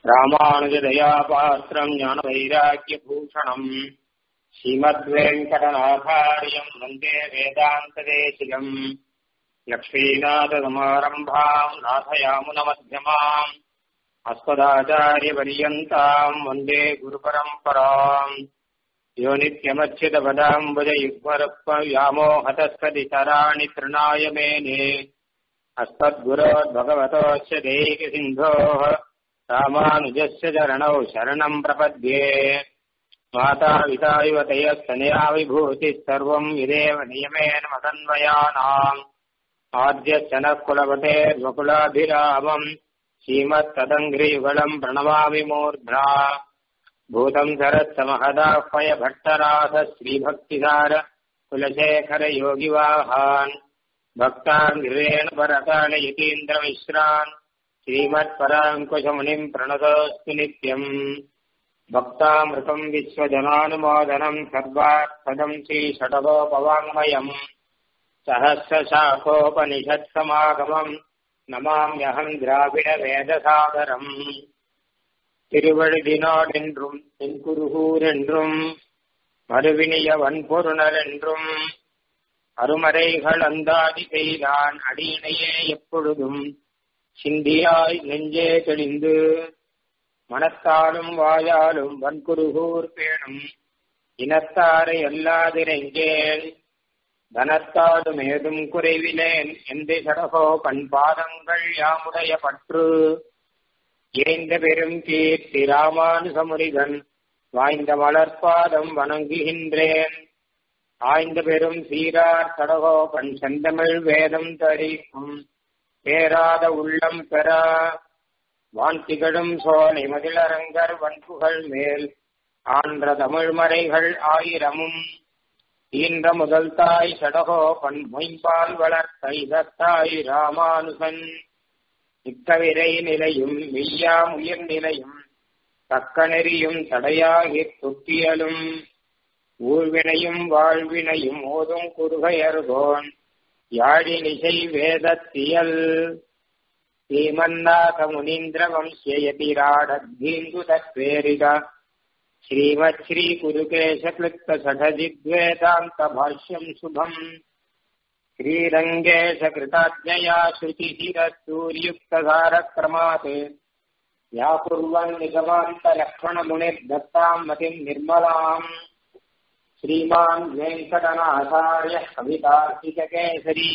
ராமானுஜதயாபாத்திரம் ஞானவைராக்கியபூஷணம் ஸ்ரீமத்வேங்கடநாதாரியம் வந்தே வேதாந்ததேசிகம் லக்ஷ்மீநாதசமாரம்பாம் நாथयामुनमध्यमाम् अस्मदाचार्यपर्यन्ताम् वन्दे गुरुपरम्पराम् यो नित्यमच्युतपदाम्बुजयुग्मरुक्मव्यामोहतस्कदितराणि तृणाय मेने अस्मद्गुरोद्भगवतोऽस्य देहिसिन्धोः रामानुजस्य चरणौ शरणम् प्रपद्ये माता युवतयस्तनया विभूतिः सर्वम् विदेव नियमेन मदन्वयानाम् आद्यश्च नः कुलपतेर्वकुलाभिरामम् श्रीमत्तदङ्घ्रियुगलम् प्रणमामि मूर्ध्ना भूतम् सरत्समहदाह्वय भट्टराथ श्रीभक्तिसार कुलशेखरयोगिवाहान् भक्तान् गिरेण परकालयतीन्द्रमिश्रान् श्रीमत्पराङ्कुशमुनिम् प्रणतोऽस्मि नित्यम् भक्तामृतम् विश्वजनानुमोदनम् सर्वार्थदम् श्रीषटगोपवाङ्मयम् सहस्रशाखोपनिषत्समागमम् நமாம்யகம் திராவிட வேதசாகரம் திருவழுதினாடென்றும் தென்குருகூர் என்றும் மறுவினிய வன்பொருணர் என்றும் அருமறைகள் அந்தாதி செய்தான் அடியினையே எப்பொழுதும் சிந்தியாய் நெஞ்சே தெளிந்து மனத்தாலும் வாயாலும் வன்குருகூர் பேணும் இனத்தாரை அல்லாதிரைஞ்சேன் தனத்தாடும் ஏதும் குறைவிலேன் எந்த சடகோ பண்பாதங்கள் யாமுடைய பற்று ஏந்த பெரும் கீர்த்தி ராமானுசமுரிதன் வாய்ந்த மலர்பாதம் வணங்குகின்றேன் ஆய்ந்த பெரும் சீரார் சடகோ பண் செந்தமிழ் வேதம் தரிக்கும் பேராத உள்ளம் பெற வான்திகழும் சோலை மதிலரங்கர் வன்புகள் மேல் ஆன்ற தமிழ்மறைகள் ஆயிரமும் ஈன்ற முதல் தாய் சடகோ பண் மொய்பால் வளர்த்த இதத்தாய் ராமானுசன் இத்தவிரை நிலையும் மெய்யாம் உயிர் நிலையும் தக்க நெறியும் தடையாகித் தொக்கியலும் ஊழ்வினையும் வாழ்வினையும் ஓதும் குறுகையர்கோன் யாழினிசை வேதத்தியல் ஸ்ரீமன்னாத முனீந்திர வம்சயதிராடீந்து தத்வேரித श्रीमच्छ्री कुरुकेशक्लृप्तसठजिद्वेदान्तभाष्यम् शुभम् श्रीरङ्गेशकृताज्ञया श्रुतिशिरसूर्युक्तधारक्रमात् व्याकुर्वन् निगमान्तलक्ष्मणमुनिर्दत्ताम् मतिम् निर्मलाम् श्रीमान् वेङ्कटनाथार्यः कवितार्किककेसरी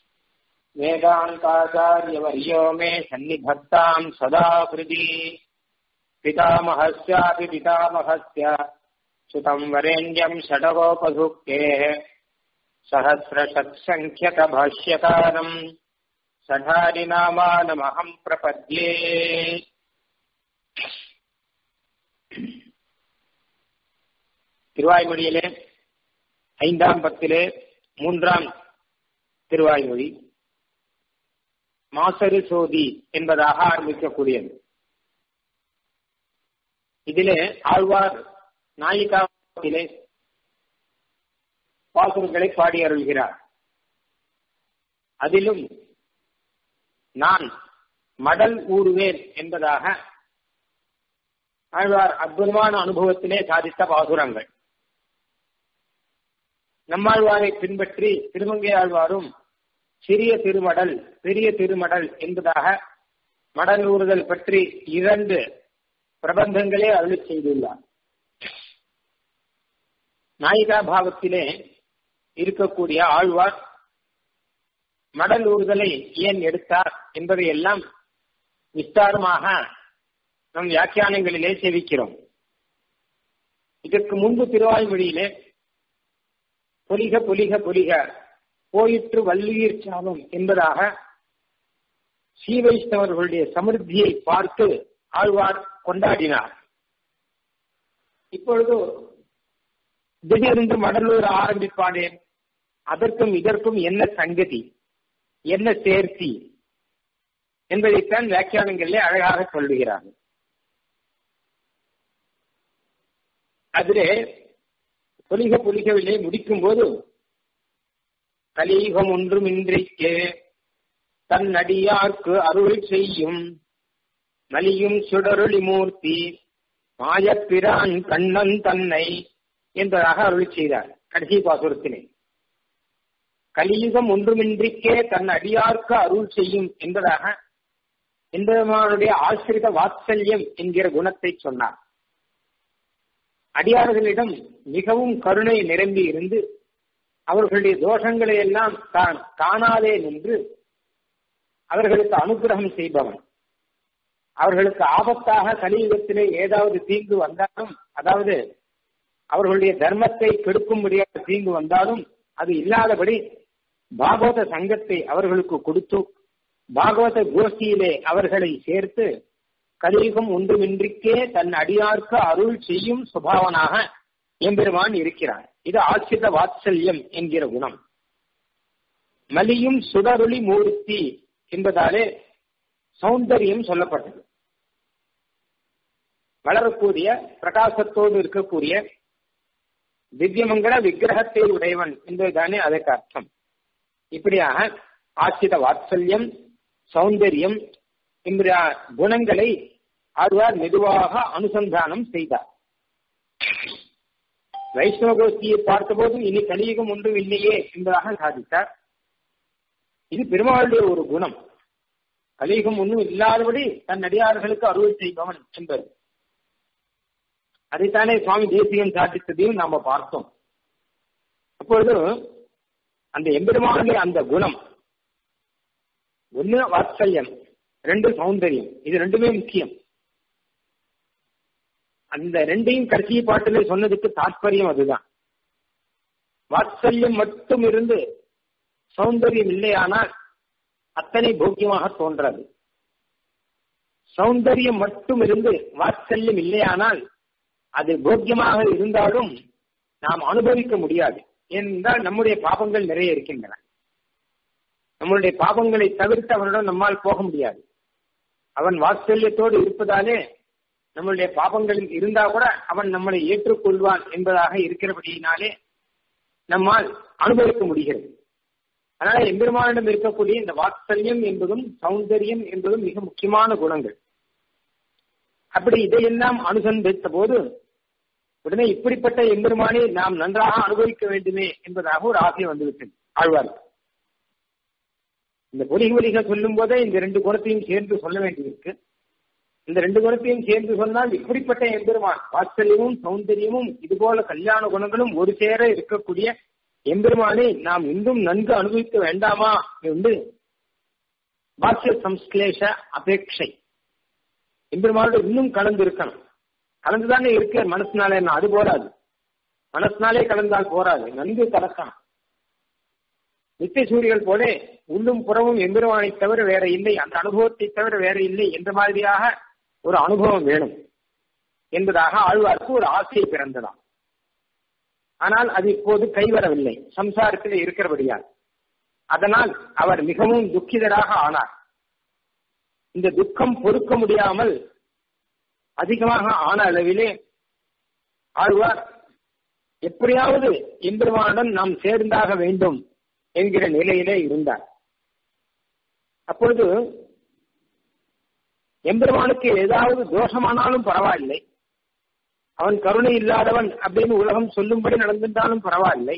वेदान्ताचार्यवर्यो मे सन्निधत्ताम् सदा हृदि पितामहस्यापि पितामहस्य सुतम् वरेण्यम् षडगोपभुक्तेः सहस्रषट्सङ्ख्यकभाष्यकारम् सठारिनामानमहम् प्रपद्ये திருவாய்மொழியிலே ஐந்தாம் பத்திலே மூன்றாம் திருவாய்மொழி மாசரு சோதி என்பதாக ஆரம்பிக்கக்கூடியது இதிலே ஆழ்வார் நாயிகாவிலே பாசுரங்களை பாடி அருள்கிறார் அதிலும் நான் மடல் ஊறுவேன் என்பதாக ஆழ்வார் அற்புதமான அனுபவத்திலே சாதித்த பாசுரங்கள் நம்மாழ்வாரை பின்பற்றி திருமங்கை ஆழ்வாரும் சிறிய திருமடல் பெரிய திருமடல் என்பதாக மடல் ஊறுதல் பற்றி இரண்டு பிரபந்தங்களே அருளி செய்துள்ளார் நாயிகா பாவத்திலே இருக்கக்கூடிய ஆழ்வார் மடல் ஊறுதலை ஏன் எடுத்தார் என்பதை எல்லாம் விஸ்தாரமாக நம் வியாக்கியானங்களிலே சேவிக்கிறோம் இதற்கு முன்பு திருவாய்மொழியிலே பொலிக பொலிக பொலிக போயிற்று வள்ளுயிர் சாபம் என்பதாக ஸ்ரீ வைஷ்ணவர்களுடைய சமிருத்தியை பார்த்து ஆழ்வார் கொண்டாடினார் இப்பொழுது திடீரென்று மடலூர் ஆரம்பிப்பானேன் அதற்கும் இதற்கும் என்ன சங்கதி என்ன சேர்த்தி என்பதைத்தான் வியாக்கியானங்களிலே அழகாக சொல்லுகிறார்கள் அதிலே பொலிக பொலிகவிலே முடிக்கும் போது கலியுகம் ஒன்றுமின்றிக்கு தன் அடியார்க்கு அருள் செய்யும் மலியும் சுடருளி மூர்த்தி மாயப்பிரான் கண்ணன் தன்னை என்பதாக அருள் செய்தார் கடைசி பாசுரத்திலே கலியுகம் ஒன்றுமின்றிக்கே தன் அடியார்க்கு அருள் செய்யும் என்பதாக எம்பெருமானுடைய ஆசிரித வாத்சல்யம் என்கிற குணத்தை சொன்னார் அடியார்களிடம் மிகவும் கருணை நிரம்பி இருந்து அவர்களுடைய தோஷங்களை எல்லாம் தான் காணாதே நின்று அவர்களுக்கு அனுகிரகம் செய்பவன் அவர்களுக்கு ஆபத்தாக கலியுகத்திலே ஏதாவது தீங்கு வந்தாலும் அதாவது அவர்களுடைய தர்மத்தை கெடுக்கும்படியாக தீங்கு வந்தாலும் அது இல்லாதபடி பாகவத சங்கத்தை அவர்களுக்கு கொடுத்து பாகவத கோஷ்டியிலே அவர்களை சேர்த்து கலியுகம் ஒன்றுமின்றிக்கே தன் அடியார்க்கு அருள் செய்யும் சுபாவனாக எம்பெருமான் இருக்கிறார் இது ஆசிரித வாத்சல்யம் என்கிற குணம் மலியும் சுடருளி மூர்த்தி என்பதாலே சௌந்தரியம் சொல்லப்பட்டது வளரக்கூடிய பிரகாசத்தோடு இருக்கக்கூடிய திவ்யமங்கல விக்கிரகத்தை உடையவன் என்பதுதானே அதற்கு அர்த்தம் இப்படியாக ஆசிரித வாத்சல்யம் சௌந்தரியம் என்கிற குணங்களை ஆழ்வார் மெதுவாக அனுசந்தானம் செய்தார் வைஷ்ணவ கோஷ்டியை பார்த்தபோது இனி கலியுகம் ஒன்றும் இல்லையே என்பதாக சாதித்தார் இது பெருமாளுடைய ஒரு குணம் கலியுகம் ஒன்றும் இல்லாதபடி தன் அடியார்களுக்கு அருள் செய்பவன் என்பது அதைத்தானே சுவாமி தேசியம் சாதித்ததையும் நாம பார்த்தோம் அப்பொழுது அந்த எம்பெருமானுடைய அந்த குணம் ஒன்னு வாத்சல்யம் ரெண்டு சௌந்தரியம் இது ரெண்டுமே முக்கியம் அந்த ரெண்டையும் கடைசி பாட்டிலே சொன்னதுக்கு தாற்பயம் அதுதான் வாத்சல்யம் மட்டும் இருந்து சௌந்தரியம் இல்லையானால் அத்தனை போக்கியமாக தோன்றாது சௌந்தரியம் மட்டும் இருந்து வாத்சல்யம் இல்லையானால் அது போக்கியமாக இருந்தாலும் நாம் அனுபவிக்க முடியாது ஏனென்றால் நம்முடைய பாபங்கள் நிறைய இருக்கின்றன நம்மளுடைய பாபங்களை தவிர்த்து அவனிடம் நம்மால் போக முடியாது அவன் வாத்சல்யத்தோடு இருப்பதாலே நம்மளுடைய பாபங்கள் இருந்தா கூட அவன் நம்மளை ஏற்றுக்கொள்வான் என்பதாக இருக்கிறபடியினாலே நம்மால் அனுபவிக்க முடிகிறது அதனால எம்பெருமானிடம் இருக்கக்கூடிய இந்த வாத்சல்யம் என்பதும் சௌந்தரியம் என்பதும் மிக முக்கியமான குணங்கள் அப்படி இதையெல்லாம் அனுசந்தித்த போது உடனே இப்படிப்பட்ட எம்பெருமானை நாம் நன்றாக அனுபவிக்க வேண்டுமே என்பதாக ஒரு ஆசை வந்துவிட்டது ஆழ்வாருக்கு இந்த பொலிக ஒலிக சொல்லும் போதே இந்த ரெண்டு குணத்தையும் சேர்ந்து சொல்ல வேண்டியிருக்கு இந்த ரெண்டு குணத்தையும் சேர்ந்து சொன்னால் இப்படிப்பட்ட எம்பெருமான் வாத்சல்யமும் சௌந்தரியமும் இதுபோல கல்யாண குணங்களும் ஒரு சேர இருக்கக்கூடிய எம்பெருமானை நாம் இன்னும் நன்கு அனுபவிக்க வேண்டாமா என்று பாக்கிய சம்ஸ்லேஷ அபேட்சை எம்பெருமானோட இன்னும் கலந்து இருக்கணும் கலந்துதானே இருக்க மனசுனாலே அது போராது மனசுனாலே கலந்தால் போராது நன்கு கலக்கணும் நித்திய சூரியர்கள் போல உள்ளும் புறமும் எம்பெருமானை தவிர வேற இல்லை அந்த அனுபவத்தை தவிர வேற இல்லை என்ற மாதிரியாக ஒரு அனுபவம் வேணும் என்பதாக ஆழ்வார்க்கு ஒரு ஆசையை பிறந்ததாம் ஆனால் அது இப்போது கைவரவில்லை சம்சாரத்தில் இருக்கிறபடியால் அதனால் அவர் மிகவும் துக்கிதராக ஆனார் இந்த துக்கம் பொறுக்க முடியாமல் அதிகமாக ஆன அளவிலே ஆழ்வார் எப்படியாவது எம்பெருமானுடன் நாம் சேர்ந்தாக வேண்டும் என்கிற நிலையிலே இருந்தார் அப்பொழுது எம்பெருமானுக்கு ஏதாவது தோஷமானாலும் பரவாயில்லை அவன் கருணை இல்லாதவன் அப்படின்னு உலகம் சொல்லும்படி நடந்திருந்தாலும் பரவாயில்லை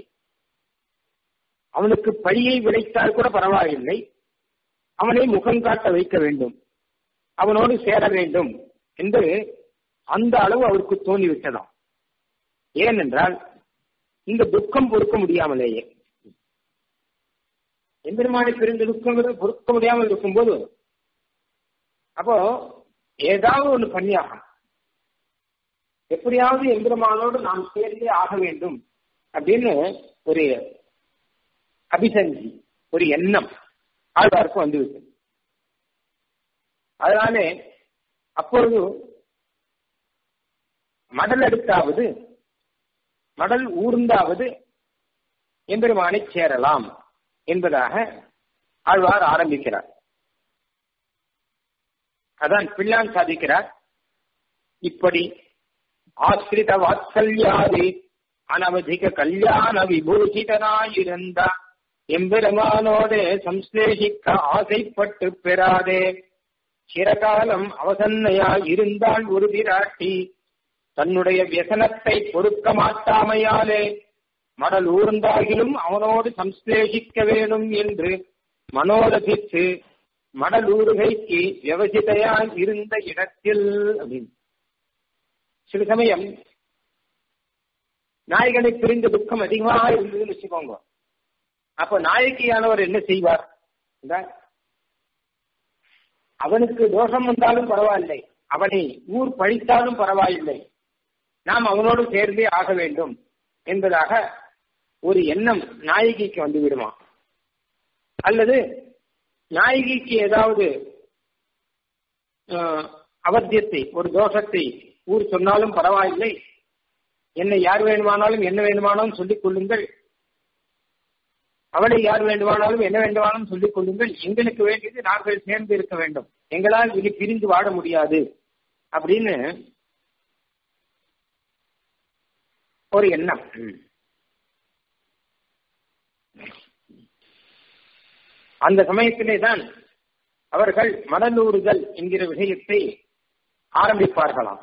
அவனுக்கு பழியை விளைத்தால் கூட பரவாயில்லை அவனை முகம் காட்ட வைக்க வேண்டும் அவனோடு சேர வேண்டும் என்று அந்த அளவு அவருக்கு தோன்றிவிட்டதாம் ஏனென்றால் இந்த துக்கம் பொறுக்க முடியாமலேயே எம்பெருமானை பிரிந்த துக்கம் பொறுக்க முடியாமல் இருக்கும்போது அப்போ ஏதாவது ஒன்று பண்ணியாகும் எப்படியாவது எம்பெருமானோடு நாம் சேர்ந்தே ஆக வேண்டும் அப்படின்னு ஒரு அபிசந்தி ஒரு எண்ணம் ஆழ்வாருக்கு வந்துவிட்டது அதனாலே அப்பொழுது மடல் எடுத்தாவது மடல் ஊர்ந்தாவது எம்பெருமானை சேரலாம் என்பதாக ஆழ்வார் ஆரம்பிக்கிறார் அதான் பிள்ளான் சாதிக்கிறார் இப்படி ஆசிரித வாத்சல்யாதி அனவதிக கல்யாண விபூஷிதனாயிருந்த எம்பெருமானோடே சம்ஸ்லேஷிக்க ஆசைப்பட்டு பெறாதே சிறகாலம் அவசன்னையாய் இருந்தால் ஒரு பிராட்டி தன்னுடைய வியசனத்தை பொறுக்க மாட்டாமையாலே மடல் ஊர்ந்தாகிலும் அவனோடு சம்ஸ்லேஷிக்க வேணும் என்று மனோரதித்து மடலூருகைக்கு விவசிதையாய் இருந்த இடத்தில் அப்படின்னு சில சமயம் நாயகனை பிரிந்த துக்கம் அதிகமாக இருந்ததுன்னு வச்சுக்கோங்க அப்ப நாயகியானவர் என்ன செய்வார் அவனுக்கு தோஷம் வந்தாலும் பரவாயில்லை அவனை ஊர் பழித்தாலும் பரவாயில்லை நாம் அவனோடு சேர்ந்தே ஆக வேண்டும் என்பதாக ஒரு எண்ணம் நாயகிக்கு வந்து விடுமா அல்லது நாயகிக்கு ஏதாவது அவத்தியத்தை ஒரு தோஷத்தை ஊர் சொன்னாலும் பரவாயில்லை என்னை யார் வேண்டுமானாலும் என்ன வேண்டுமானாலும் சொல்லிக் கொள்ளுங்கள் அவளை யார் வேண்டுமானாலும் என்ன வேண்டுமானாலும் சொல்லிக் கொள்ளுங்கள் எங்களுக்கு வேண்டியது நாங்கள் சேர்ந்து இருக்க வேண்டும் எங்களால் இனி பிரிந்து வாழ முடியாது அப்படின்னு ஒரு எண்ணம் அந்த சமயத்திலே தான் அவர்கள் மடலூறுதல் என்கிற விஷயத்தை ஆரம்பிப்பார்களாம்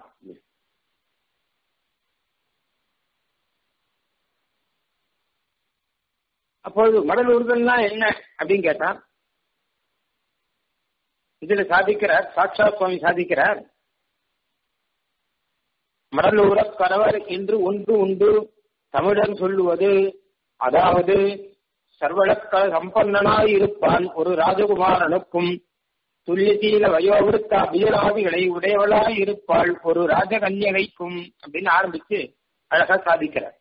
அப்பொழுது மடலூறுதல்னா என்ன அப்படின்னு கேட்டா இதுல சாதிக்கிறார் சாட்சா சுவாமி சாதிக்கிறார் மடலூர கணவர் என்று ஒன்று உண்டு தமிழன் சொல்லுவது அதாவது சர்வழக்க சம்பன்னனாய் இருப்பான் ஒரு ராஜகுமாரனுக்கும் துல்லியசீல வயோவிருத்த அபியராதிகளை உடையவளாய் இருப்பாள் ஒரு ராஜகன்யகைக்கும் அப்படின்னு ஆரம்பிச்சு அழகா சாதிக்கிறார்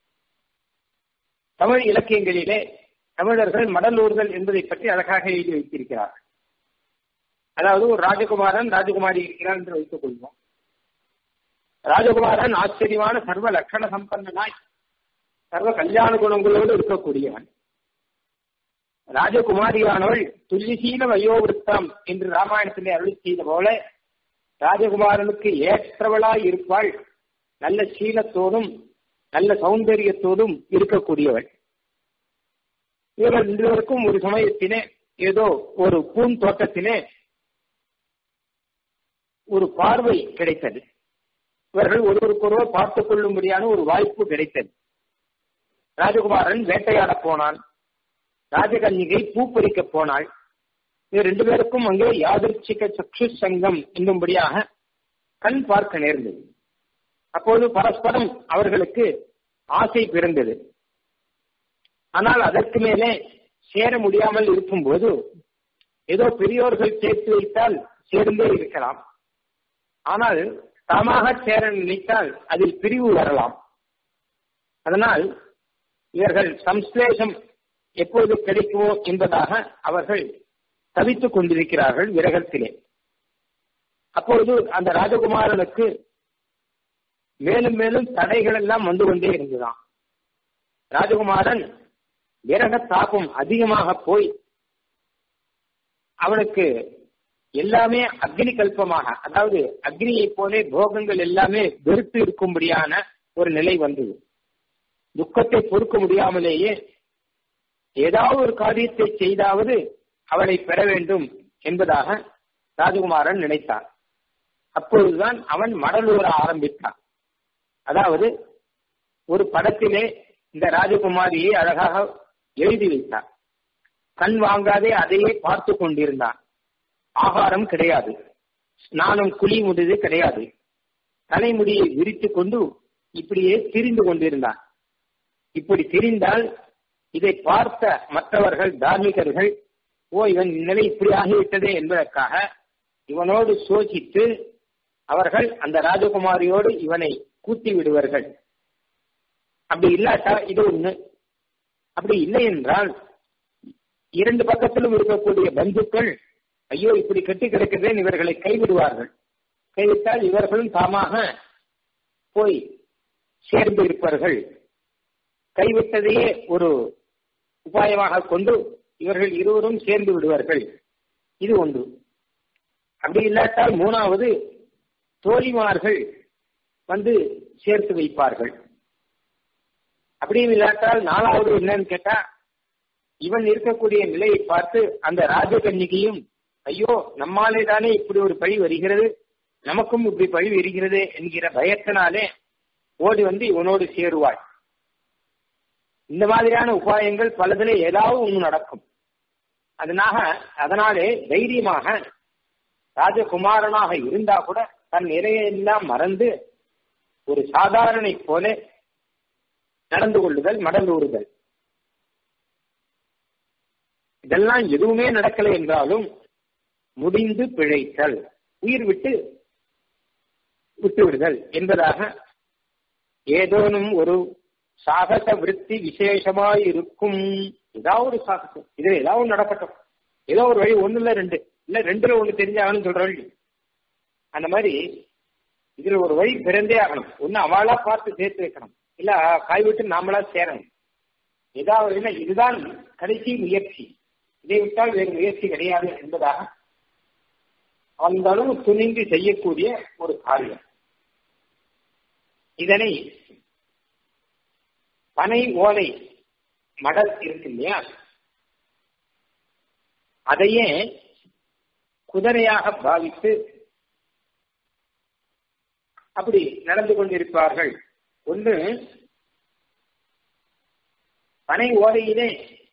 தமிழ் இலக்கியங்களிலே தமிழர்கள் மடலூர்கள் என்பதை பற்றி அழகாக எழுதி வைத்திருக்கிறார் அதாவது ஒரு ராஜகுமாரன் ராஜகுமாரி இருக்கிறார் என்று வைத்துக் கொள்வோம் ராஜகுமாரன் ஆச்சரியமான சர்வ லட்சண சம்பந்தனாய் சர்வ கல்யாண குணங்களோடு இருக்கக்கூடியவன் ராஜகுமாரியானவள் துல்லிசீல வயோவிருத்தம் என்று ராமாயணத்திலே அருளி செய்த போல ராஜகுமாரனுக்கு ஏற்றவளாய் இருப்பாள் நல்ல சீலத்தோடும் நல்ல சௌந்தரியத்தோடும் இருக்கக்கூடியவள் இவர்கள் இருவருக்கும் ஒரு சமயத்திலே ஏதோ ஒரு பூந்தோட்டத்திலே ஒரு பார்வை கிடைத்தது இவர்கள் ஒருவருக்கொருவர் பார்த்துக் கொள்ளும்படியான ஒரு வாய்ப்பு கிடைத்தது ராஜகுமாரன் வேட்டையாட போனான் ராஜகன்னிகை பூப்பறிக்க போனாள் இது ரெண்டு பேருக்கும் அங்கே யாதிர்ச்சிக சக்ஷு சங்கம் என்னும்படியாக கண் பார்க்க நேர்ந்தது அப்போது பரஸ்பரம் அவர்களுக்கு ஆசை பிறந்தது ஆனால் அதற்கு மேலே சேர முடியாமல் இருக்கும்போது ஏதோ பெரியோர்கள் சேர்த்து வைத்தால் சேர்ந்தே இருக்கலாம் ஆனால் தாமாக சேர நினைத்தால் அதில் பிரிவு வரலாம் அதனால் இவர்கள் சம்ஸ்லேஷம் எப்போது கிடைக்குமோ என்பதாக அவர்கள் தவித்துக் கொண்டிருக்கிறார்கள் விரகத்திலே அப்பொழுது அந்த ராஜகுமாரனுக்கு மேலும் மேலும் தடைகள் எல்லாம் வந்து கொண்டே இருந்துதான் ராஜகுமாரன் விரக தாபம் அதிகமாக போய் அவனுக்கு எல்லாமே அக்னி கல்பமாக அதாவது அக்னியை போலே போகங்கள் எல்லாமே வெறுத்து இருக்கும்படியான ஒரு நிலை வந்தது துக்கத்தை பொறுக்க முடியாமலேயே ஏதாவது ஒரு காரியத்தை செய்தாவது அவளை பெற வேண்டும் என்பதாக ராஜகுமாரன் நினைத்தான் அப்பொழுதுதான் அவன் மடலூர ஆரம்பித்தான் அதாவது ஒரு படத்திலே இந்த ராஜகுமாரியை அழகாக எழுதி வைத்தார் கண் வாங்காதே அதையே பார்த்து கொண்டிருந்தான் ஆகாரம் கிடையாது ஸ்நானம் குழி முடிது கிடையாது தலைமுடியை விரித்து கொண்டு இப்படியே திரிந்து கொண்டிருந்தான் இப்படி திரிந்தால் இதை பார்த்த மற்றவர்கள் தார்மிகர்கள் ஓ இவன் நிலை இப்படி ஆகிவிட்டதே என்பதற்காக இவனோடு சோசித்து அவர்கள் அந்த ராஜகுமாரியோடு இவனை கூட்டி விடுவார்கள் அப்படி இல்லாட்டா இது ஒண்ணு அப்படி இல்லை என்றால் இரண்டு பக்கத்திலும் இருக்கக்கூடிய பந்துக்கள் ஐயோ இப்படி கட்டி கிடக்கிறதே இவர்களை கைவிடுவார்கள் கைவிட்டால் இவர்களும் தாமாக போய் சேர்ந்து இருப்பார்கள் கைவிட்டதையே ஒரு உபாயமாக கொண்டு இவர்கள் இருவரும் சேர்ந்து விடுவார்கள் இது ஒன்று அப்படி இல்லாட்டால் மூணாவது தோழிமார்கள் வந்து சேர்த்து வைப்பார்கள் அப்படியும் இல்லாட்டால் நாலாவது என்னன்னு கேட்டா இவன் இருக்கக்கூடிய நிலையை பார்த்து அந்த ராஜகன்னிகையும் ஐயோ நம்மாலே தானே இப்படி ஒரு பழி வருகிறது நமக்கும் இப்படி பழி வருகிறது என்கிற பயத்தினாலே ஓடி வந்து இவனோடு சேருவாள் இந்த மாதிரியான உபாயங்கள் பலதிலே ஏதாவது ஒன்று நடக்கும் அதனாக அதனாலே தைரியமாக ராஜகுமாரனாக இருந்தா கூட தன் நிலையெல்லாம் மறந்து ஒரு சாதாரணை போல நடந்து கொள்ளுதல் மடலூறுதல் இதெல்லாம் எதுவுமே நடக்கலை என்றாலும் முடிந்து பிழைத்தல் உயிர் விட்டு விட்டு விடுதல் என்பதாக ஏதோனும் ஒரு சாகச விருத்தி விசேஷமாய் இருக்கும் ஏதாவது ஒரு சாகசம் இது ஏதாவது நடக்கட்டும் ஏதோ ஒரு வழி ஒண்ணு இல்ல ரெண்டு இல்ல ரெண்டுல ஒண்ணு தெரிஞ்சாகணும் சொல்ற வழி அந்த மாதிரி இதுல ஒரு வழி பிறந்தே ஆகணும் ஒண்ணு அவளா பார்த்து சேர்த்து வைக்கணும் இல்ல காய் விட்டு நாமளா சேரணும் ஏதாவது இல்லை இதுதான் கடைசி முயற்சி இதை விட்டால் வேறு முயற்சி கிடையாது என்பதாக அந்த அளவு துணிந்து செய்யக்கூடிய ஒரு காரியம் இதனை பனை ஓலை மடல் இருக்கு இல்லையா அதையே குதிரையாக பாவித்து அப்படி நடந்து கொண்டிருப்பார்கள் ஒன்று பனை ஓலையிலே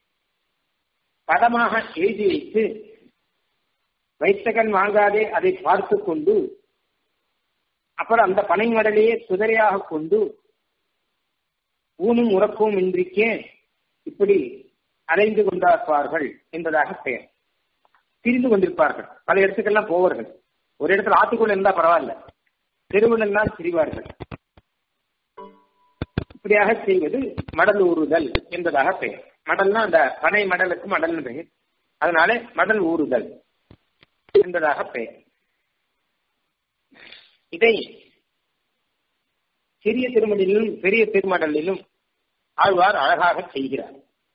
படமாக எழுதி வைத்து வைத்தகன் வாங்காதே அதை பார்த்து கொண்டு அப்புறம் அந்த பனை மடலையே குதிரையாக கொண்டு ஊனும் உறக்கவும் இன்றிக்கே இப்படி அலைந்து கொண்டிருப்பார்கள் என்பதாக பெயர் திரிந்து கொண்டிருப்பார்கள் பல இடத்துக்கெல்லாம் போவார்கள் ஒரு இடத்துல ஆத்துக்குள்ள இருந்தா பரவாயில்ல தெருவிலெல்லாம் திரிவார்கள் இப்படியாக செய்வது மடல் ஊறுதல் என்பதாக பெயர் மடல்னா அந்த பனை மடலுக்கு மடல் பெயர் அதனால மடல் ஊறுதல் என்பதாக பெயர் இதை சிறிய திருமடலிலும் பெரிய திருமடலிலும் ஆழ்வார் அழகாக செய்கிறார்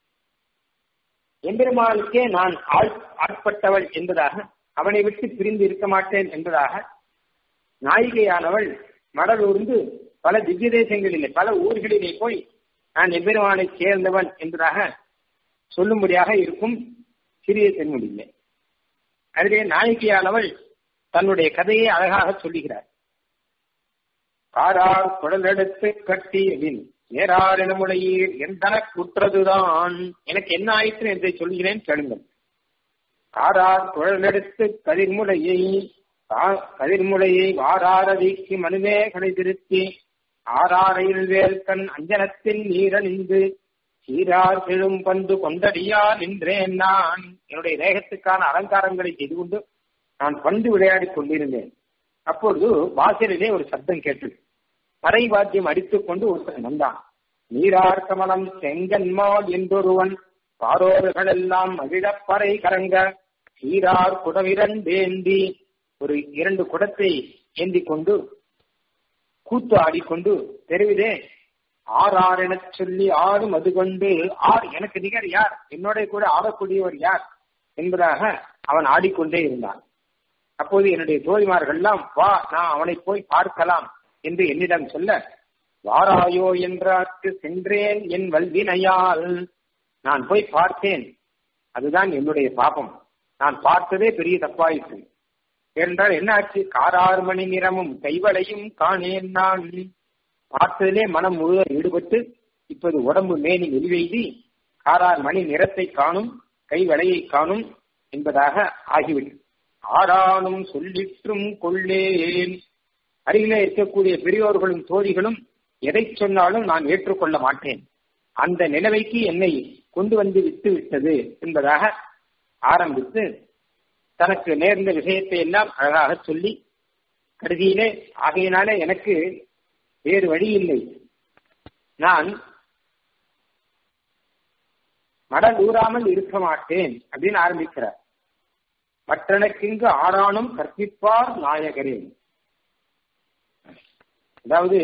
எம்பெருமானுக்கே நான் ஆள் ஆட்பட்டவள் என்பதாக அவனை விட்டு பிரிந்து இருக்க மாட்டேன் என்பதாக நாயிகையானவள் மடலூர்ந்து பல திவ்ய தேசங்களிலே பல ஊர்களிலே போய் நான் எம்பெருமானை சேர்ந்தவன் என்பதாக சொல்லும்படியாக இருக்கும் சிறிய தென்மொழியிலே அதிலே நாயகியானவள் தன்னுடைய கதையை அழகாக சொல்லுகிறார் காரார் குடலெடுத்து கட்டி அப்படின்னு நேரார் எனமுடையீர் எந்தன குற்றதுதான் எனக்கு என்ன ஆயிற்று என்று சொல்கிறேன் கேளுங்கள் காரார் குழலெடுத்து கதிர்முலையை கதிர்முலையை வாராரதிக்கு மனுவே கடை திருத்தி ஆறாரையில் வேல்கண் அஞ்சனத்தில் நீரணிந்து சீரார் செழும் பந்து கொண்டடியா நின்றேன் நான் என்னுடைய தேகத்துக்கான அலங்காரங்களை செய்து கொண்டு நான் பந்து விளையாடி கொண்டிருந்தேன் அப்பொழுது வாசலிலே ஒரு சப்தம் கேட்டது பறை வாத்தியம் அடித்துக் கொண்டு ஒருத்தன் வந்தான் நீரார் கமலம் செங்கன்மால் என்றொருவன் பாரோர்கள் எல்லாம் மகிழப்பறை கரங்க சீரார் குடவிரண்டேந்தி ஒரு இரண்டு குடத்தை ஏந்தி கொண்டு கூத்து ஆடிக்கொண்டு தெருவிலே ஆர் ஆர் எனச் சொல்லி ஆறு மது கொண்டு ஆர் எனக்கு நிகர் யார் என்னோட கூட ஆடக்கூடியவர் யார் என்பதாக அவன் ஆடிக்கொண்டே இருந்தான் அப்போது என்னுடைய தோழிமார்கள்லாம் வா நான் அவனை போய் பார்க்கலாம் என்று என்னிடம் சொல்ல வாராயோ என்றார்க்கு சென்றேன் என் வல்வினையால் நான் போய் பார்த்தேன் அதுதான் என்னுடைய பாபம் நான் பார்த்ததே பெரிய தப்பாயிற்று என்றால் என்ன ஆச்சு காராறு மணி நிறமும் கைவளையும் காணேன் நான் பார்த்ததிலே மனம் முழுவதும் ஈடுபட்டு இப்போது உடம்பு மேனி வெளிவெய்தி காரார் மணி நிறத்தை காணும் கைவளையை காணும் என்பதாக ஆகிவிடும் ஆறானும் சொல்லிற்றும் கொள்ளேன் அருகிலே இருக்கக்கூடிய பெரியோர்களும் தோழிகளும் எதை சொன்னாலும் நான் ஏற்றுக்கொள்ள மாட்டேன் அந்த நிலைமைக்கு என்னை கொண்டு வந்து விட்டு விட்டது என்பதாக ஆரம்பித்து தனக்கு நேர்ந்த விஷயத்தை எல்லாம் அழகாக சொல்லி கடைசியிலே ஆகையினாலே எனக்கு வேறு வழி இல்லை நான் மடல் ஊறாமல் இருக்க மாட்டேன் அப்படின்னு ஆரம்பிக்கிறார் மற்றனக்கிங்கு ஆறானும் கற்பிப்பார் நாயகரே அதாவது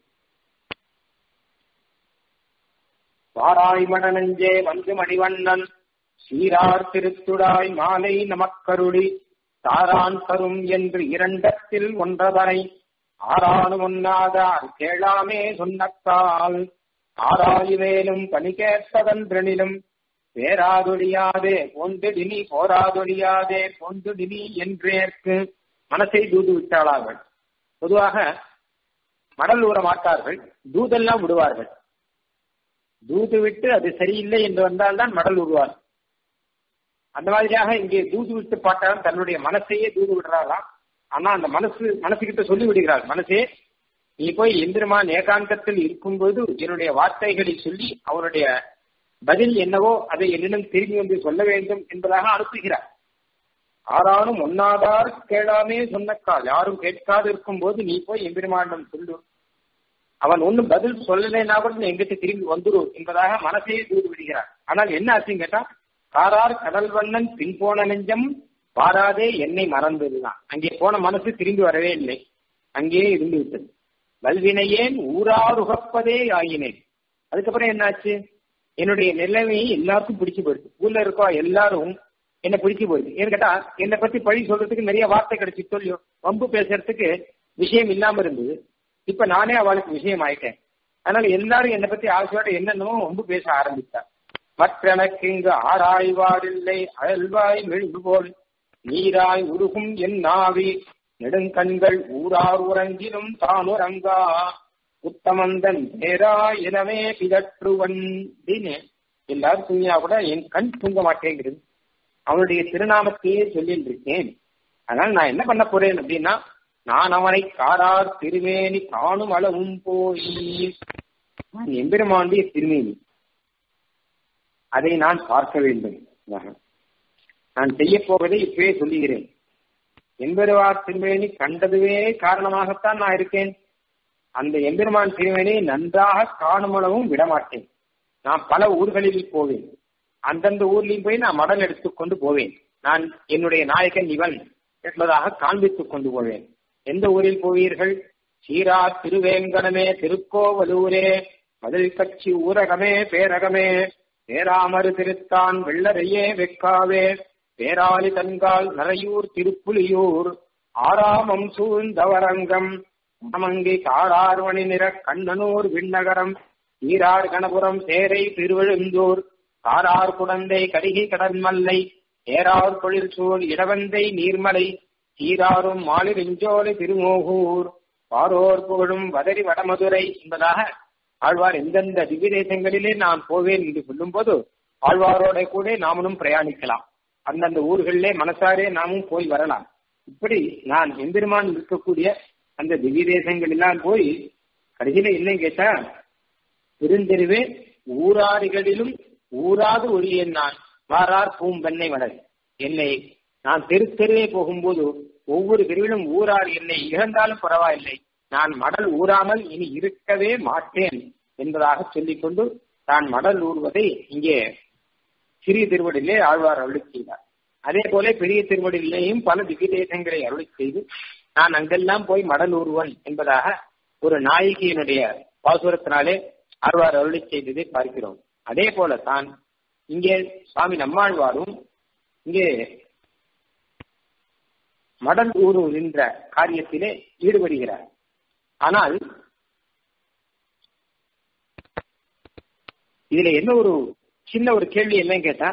வாராய் மடனஞ்சே வந்து மணிவண்ணன் சீரார் திருத்துடாய் மாலை நமக்கருளி தாரான் தரும் என்று இரண்டத்தில் ஒன்றதனை ஆறானு ஒன்னாதார் கேளாமே சொன்னக்கால் ஆராயுவேலும் பணி கேட்பதன்றெனிலும் பேராதொழியாதே பொந்து டினி போராதொழியாதே பொந்து டினி என்றேற்கு மனசை தூது விட்டாளார்கள் பொதுவாக மடல் ஊற மாட்டார்கள் தூதெல்லாம் விடுவார்கள் தூது விட்டு அது சரியில்லை என்று வந்தால்தான் மடல் உருவார் அந்த மாதிரியாக இங்கே தூது விட்டு பாட்டாலும் தன்னுடைய மனசையே தூது விடுறாளாம் ஆனா அந்த மனசு மனசுகிட்ட சொல்லி விடுகிறாள் மனசே நீ போய் எந்திரமான் ஏகாந்தத்தில் இருக்கும்போது என்னுடைய வார்த்தைகளை சொல்லி அவனுடைய பதில் என்னவோ அதை என்னிடம் திரும்பி வந்து சொல்ல வேண்டும் என்பதாக அனுப்புகிறார் ஆறானும் ஒன்னாதார் கேளாமே சொன்னக்கால் யாரும் கேட்காது இருக்கும் போது நீ போய் எம்பெருமானிடம் சொல்லு அவன் ஒன்னும் பதில் சொல்லலைன்னா கூட எங்கிட்ட திரும்பி வந்துடும் என்பதாக மனசையே தூது விடுகிறார் ஆனால் என்ன ஆச்சுன்னு கேட்டா காரார் கடல் வண்ணன் பின் போன நெஞ்சம் பாராதே என்னை மறந்ததுதான் அங்கே போன மனசு திரும்பி வரவே இல்லை அங்கேயே இருந்து விட்டது வல்வினையேன் ஊராருகப்பதே ஆகினேன் அதுக்கப்புறம் என்னாச்சு என்னுடைய நிலைமையை எல்லாருக்கும் பிடிச்சு போயிடுது ஊர்ல இருக்கோ எல்லாரும் என்ன பிடிச்சு போயிடுது ஏன்னு கேட்டா என்னை பத்தி பழி சொல்றதுக்கு நிறைய வார்த்தை கிடைச்சி சொல்லியும் வம்பு பேசுறதுக்கு விஷயம் இல்லாம இருந்தது இப்ப நானே அவளுக்கு விஷயம் ஆயிட்டேன் அதனால எல்லாரும் என்னை பத்தி ஆசையோட என்னென்னமோ வம்பு பேச ஆரம்பித்தா மற்றெனக்கு இங்கு ஆராய்வாரில்லை அயல்வாய் மெழுகு போல் நீராய் உருகும் என் நாவி நெடுங்கண்கள் ஊரார் உறங்கிலும் தான் உறங்கா உத்தமந்தன் பேரா எனவே பிதற்றுவன் அப்படின்னு எல்லாரும் தூங்கினா கூட என் கண் தூங்க மாட்டேங்கிறது அவனுடைய திருநாமத்தையே சொல்லிட்டு இருக்கேன் அதனால நான் என்ன பண்ண போறேன் அப்படின்னா நான் அவனை காரார் திருமேனி காணும் அளவும் போய் நான் எம்பெருமாண்டிய திருமேனி அதை நான் பார்க்க வேண்டும் நான் செய்ய போவதை இப்பவே சொல்லுகிறேன் எம்பெருவார் திருமேனி கண்டதுவே காரணமாகத்தான் நான் இருக்கேன் அந்த எம்பெருமான் திருமேனியை நன்றாக காணுமளவும் விடமாட்டேன் நான் பல ஊர்களில் போவேன் அந்தந்த ஊர்லயும் போய் நான் மடல் எடுத்துக்கொண்டு போவேன் நான் என்னுடைய நாயகன் இவன் என்பதாக காண்பித்துக் கொண்டு போவேன் எந்த ஊரில் போவீர்கள் சீரா திருவேங்கடமே திருக்கோவலூரே மதில் கட்சி ஊரகமே பேரகமே பேராமறு திருத்தான் வெள்ளரையே வெக்காவே பேராளி தன்கால் நரையூர் திருப்புலியூர் ஆறாமம் சூழ்ந்தவரங்கம் மணமங்கை காரார்வணி நிற கண்ணனூர் விண்ணகரம் ஈரார் கணபுரம் சேரை திருவெழுந்தூர் காரார் குடந்தை கடிகை கடன்மல்லை ஏறார் தொழில் சூழ் இடவந்தை நீர்மலை சீராரும் மாலிருஞ்சோலை திருமோகூர் பாரோர் புகழும் வதரி வடமதுரை என்பதாக ஆழ்வார் எந்தெந்த திவ்ய தேசங்களிலே நான் போவேன் என்று சொல்லும் போது ஆழ்வாரோட கூட நாமளும் பிரயாணிக்கலாம் அந்தந்த ஊர்களிலே மனசாரே நாமும் போய் வரலாம் இப்படி நான் எம்பெருமான் இருக்கக்கூடிய அந்த திவ்ய தேசங்கள் எல்லாம் போய் கடைசியில என்ன கேட்டா பெருந்தெருவே ஊராரிகளிலும் ஊராது ஒழியேன் நான் வாரார் பூம்பெண்ணை வளர் என்னை நான் தெரு தெருவே போகும்போது ஒவ்வொரு தெருவிலும் ஊரார் என்னை இழந்தாலும் பரவாயில்லை நான் மடல் ஊறாமல் இனி இருக்கவே மாட்டேன் என்பதாக சொல்லிக்கொண்டு தான் மடல் ஊறுவதை இங்கே சிறிய திருவடியிலே ஆழ்வார் அருளி செய்தார் அதே போல பெரிய திருவடியிலேயும் பல திவ்ய தேசங்களை அருளி செய்து நான் அங்கெல்லாம் போய் மடல் ஊறுவன் என்பதாக ஒரு நாயகியினுடைய பாசுரத்தினாலே ஆழ்வார் அருளி செய்ததை பார்க்கிறோம் அதே போல தான் இங்கே சுவாமி நம்மாழ்வாரும் இங்கே மடல் ஊரு என்ற காரியத்திலே ஈடுபடுகிறார் ஆனால் இதுல என்ன ஒரு சின்ன ஒரு கேள்வி என்னன்னு கேட்டா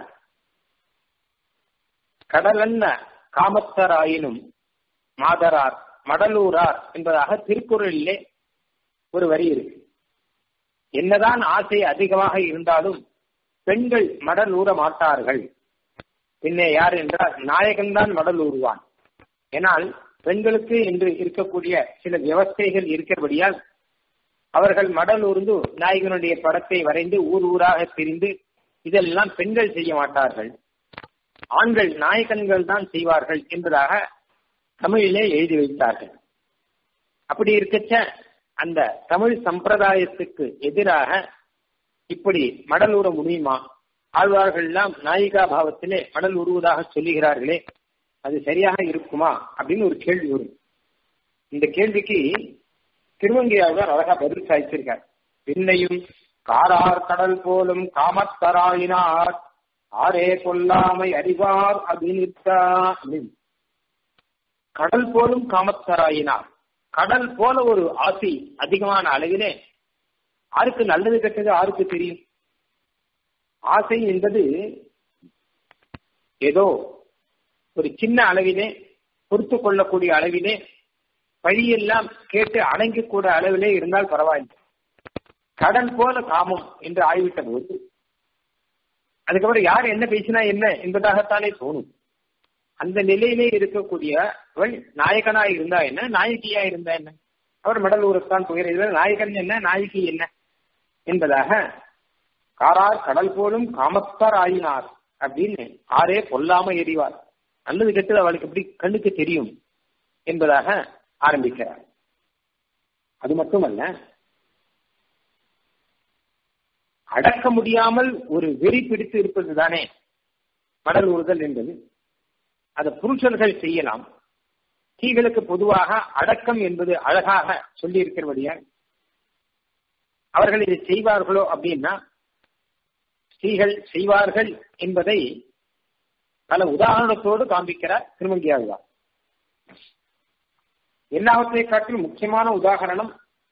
கடலன்ன காமத்தராயினும் மாதரார் மடலூரார் என்பதாக திருக்குறளிலே ஒரு வரி இருக்கு என்னதான் ஆசை அதிகமாக இருந்தாலும் பெண்கள் மடல் ஊற மாட்டார்கள் பின்னே யார் என்றால் நாயகன் தான் மடல் ஊறுவான் ஏனால் பெண்களுக்கு இன்று இருக்கக்கூடிய சில வியவஸ்தைகள் இருக்கிறபடியால் அவர்கள் மடல் ஊர்ந்து நாயகனுடைய படத்தை வரைந்து ஊர் ஊராக பிரிந்து இதெல்லாம் பெண்கள் செய்ய மாட்டார்கள் ஆண்கள் நாயகன்கள் தான் செய்வார்கள் என்பதாக தமிழிலே எழுதி வைத்தார்கள் அப்படி இருக்கச்ச அந்த தமிழ் சம்பிரதாயத்துக்கு எதிராக இப்படி மடல் ஊற முடியுமா ஆழ்வார்கள் எல்லாம் நாயிகா பாவத்திலே மடல் உருவதாக சொல்லுகிறார்களே அது சரியாக இருக்குமா அப்படின்னு ஒரு கேள்வி வரும் இந்த கேள்விக்கு திருவங்கை ஆழ்வார் அழகா பதில் சாய்ச்சிருக்கார் பின்னையும் காரார் கடல் போலும் காமத்தராயினார் ஆரே கொல்லாமை அறிவார் அபினித்தா கடல் போலும் காமத்தராயினார் கடல் போல ஒரு ஆசை அதிகமான அளவிலே ஆருக்கு நல்லது கெட்டது ஆருக்கு தெரியும் ஆசை என்பது ஏதோ ஒரு சின்ன அளவிலே பொறுத்து கொள்ளக்கூடிய அளவிலே வழியெல்லாம் கேட்டு அடங்கக்கூடிய அளவிலே இருந்தால் பரவாயில்லை கடல் போல காமம் என்று ஆய்விட்ட போது அதுக்கப்புறம் யார் என்ன பேசினா என்ன என்பதாகத்தானே தோணும் அந்த நிலையிலே இருக்கக்கூடியவள் நாயகனா இருந்தா என்ன நாயகியா இருந்தா என்ன அவர் மடலூருக்குத்தான் போகிறார் நாயகன் என்ன நாயகி என்ன என்பதாக காரார் கடல் போலும் காமத்தார் ஆயினார் அப்படின்னு ஆரே பொல்லாம எறிவார் நல்லது கெட்டது அவளுக்கு எப்படி கண்ணுக்கு தெரியும் என்பதாக ஆரம்பிக்கிறார் அது மட்டுமல்ல அடக்க முடியாமல் ஒரு வெறி பிடித்து இருப்பது தானே மடல் ஊறுதல் என்பது அதை புருஷர்கள் செய்யலாம் ஸ்திரீகளுக்கு பொதுவாக அடக்கம் என்பது அழகாக சொல்லி இருக்கிறபடியால் அவர்கள் இதை செய்வார்களோ அப்படின்னா ஸ்திரீகள் செய்வார்கள் என்பதை பல உதாரணத்தோடு காண்பிக்கிறார் திருமங்கியாழ்வார் எல்லாவற்றை காட்டிலும் முக்கியமான உதாகரணம்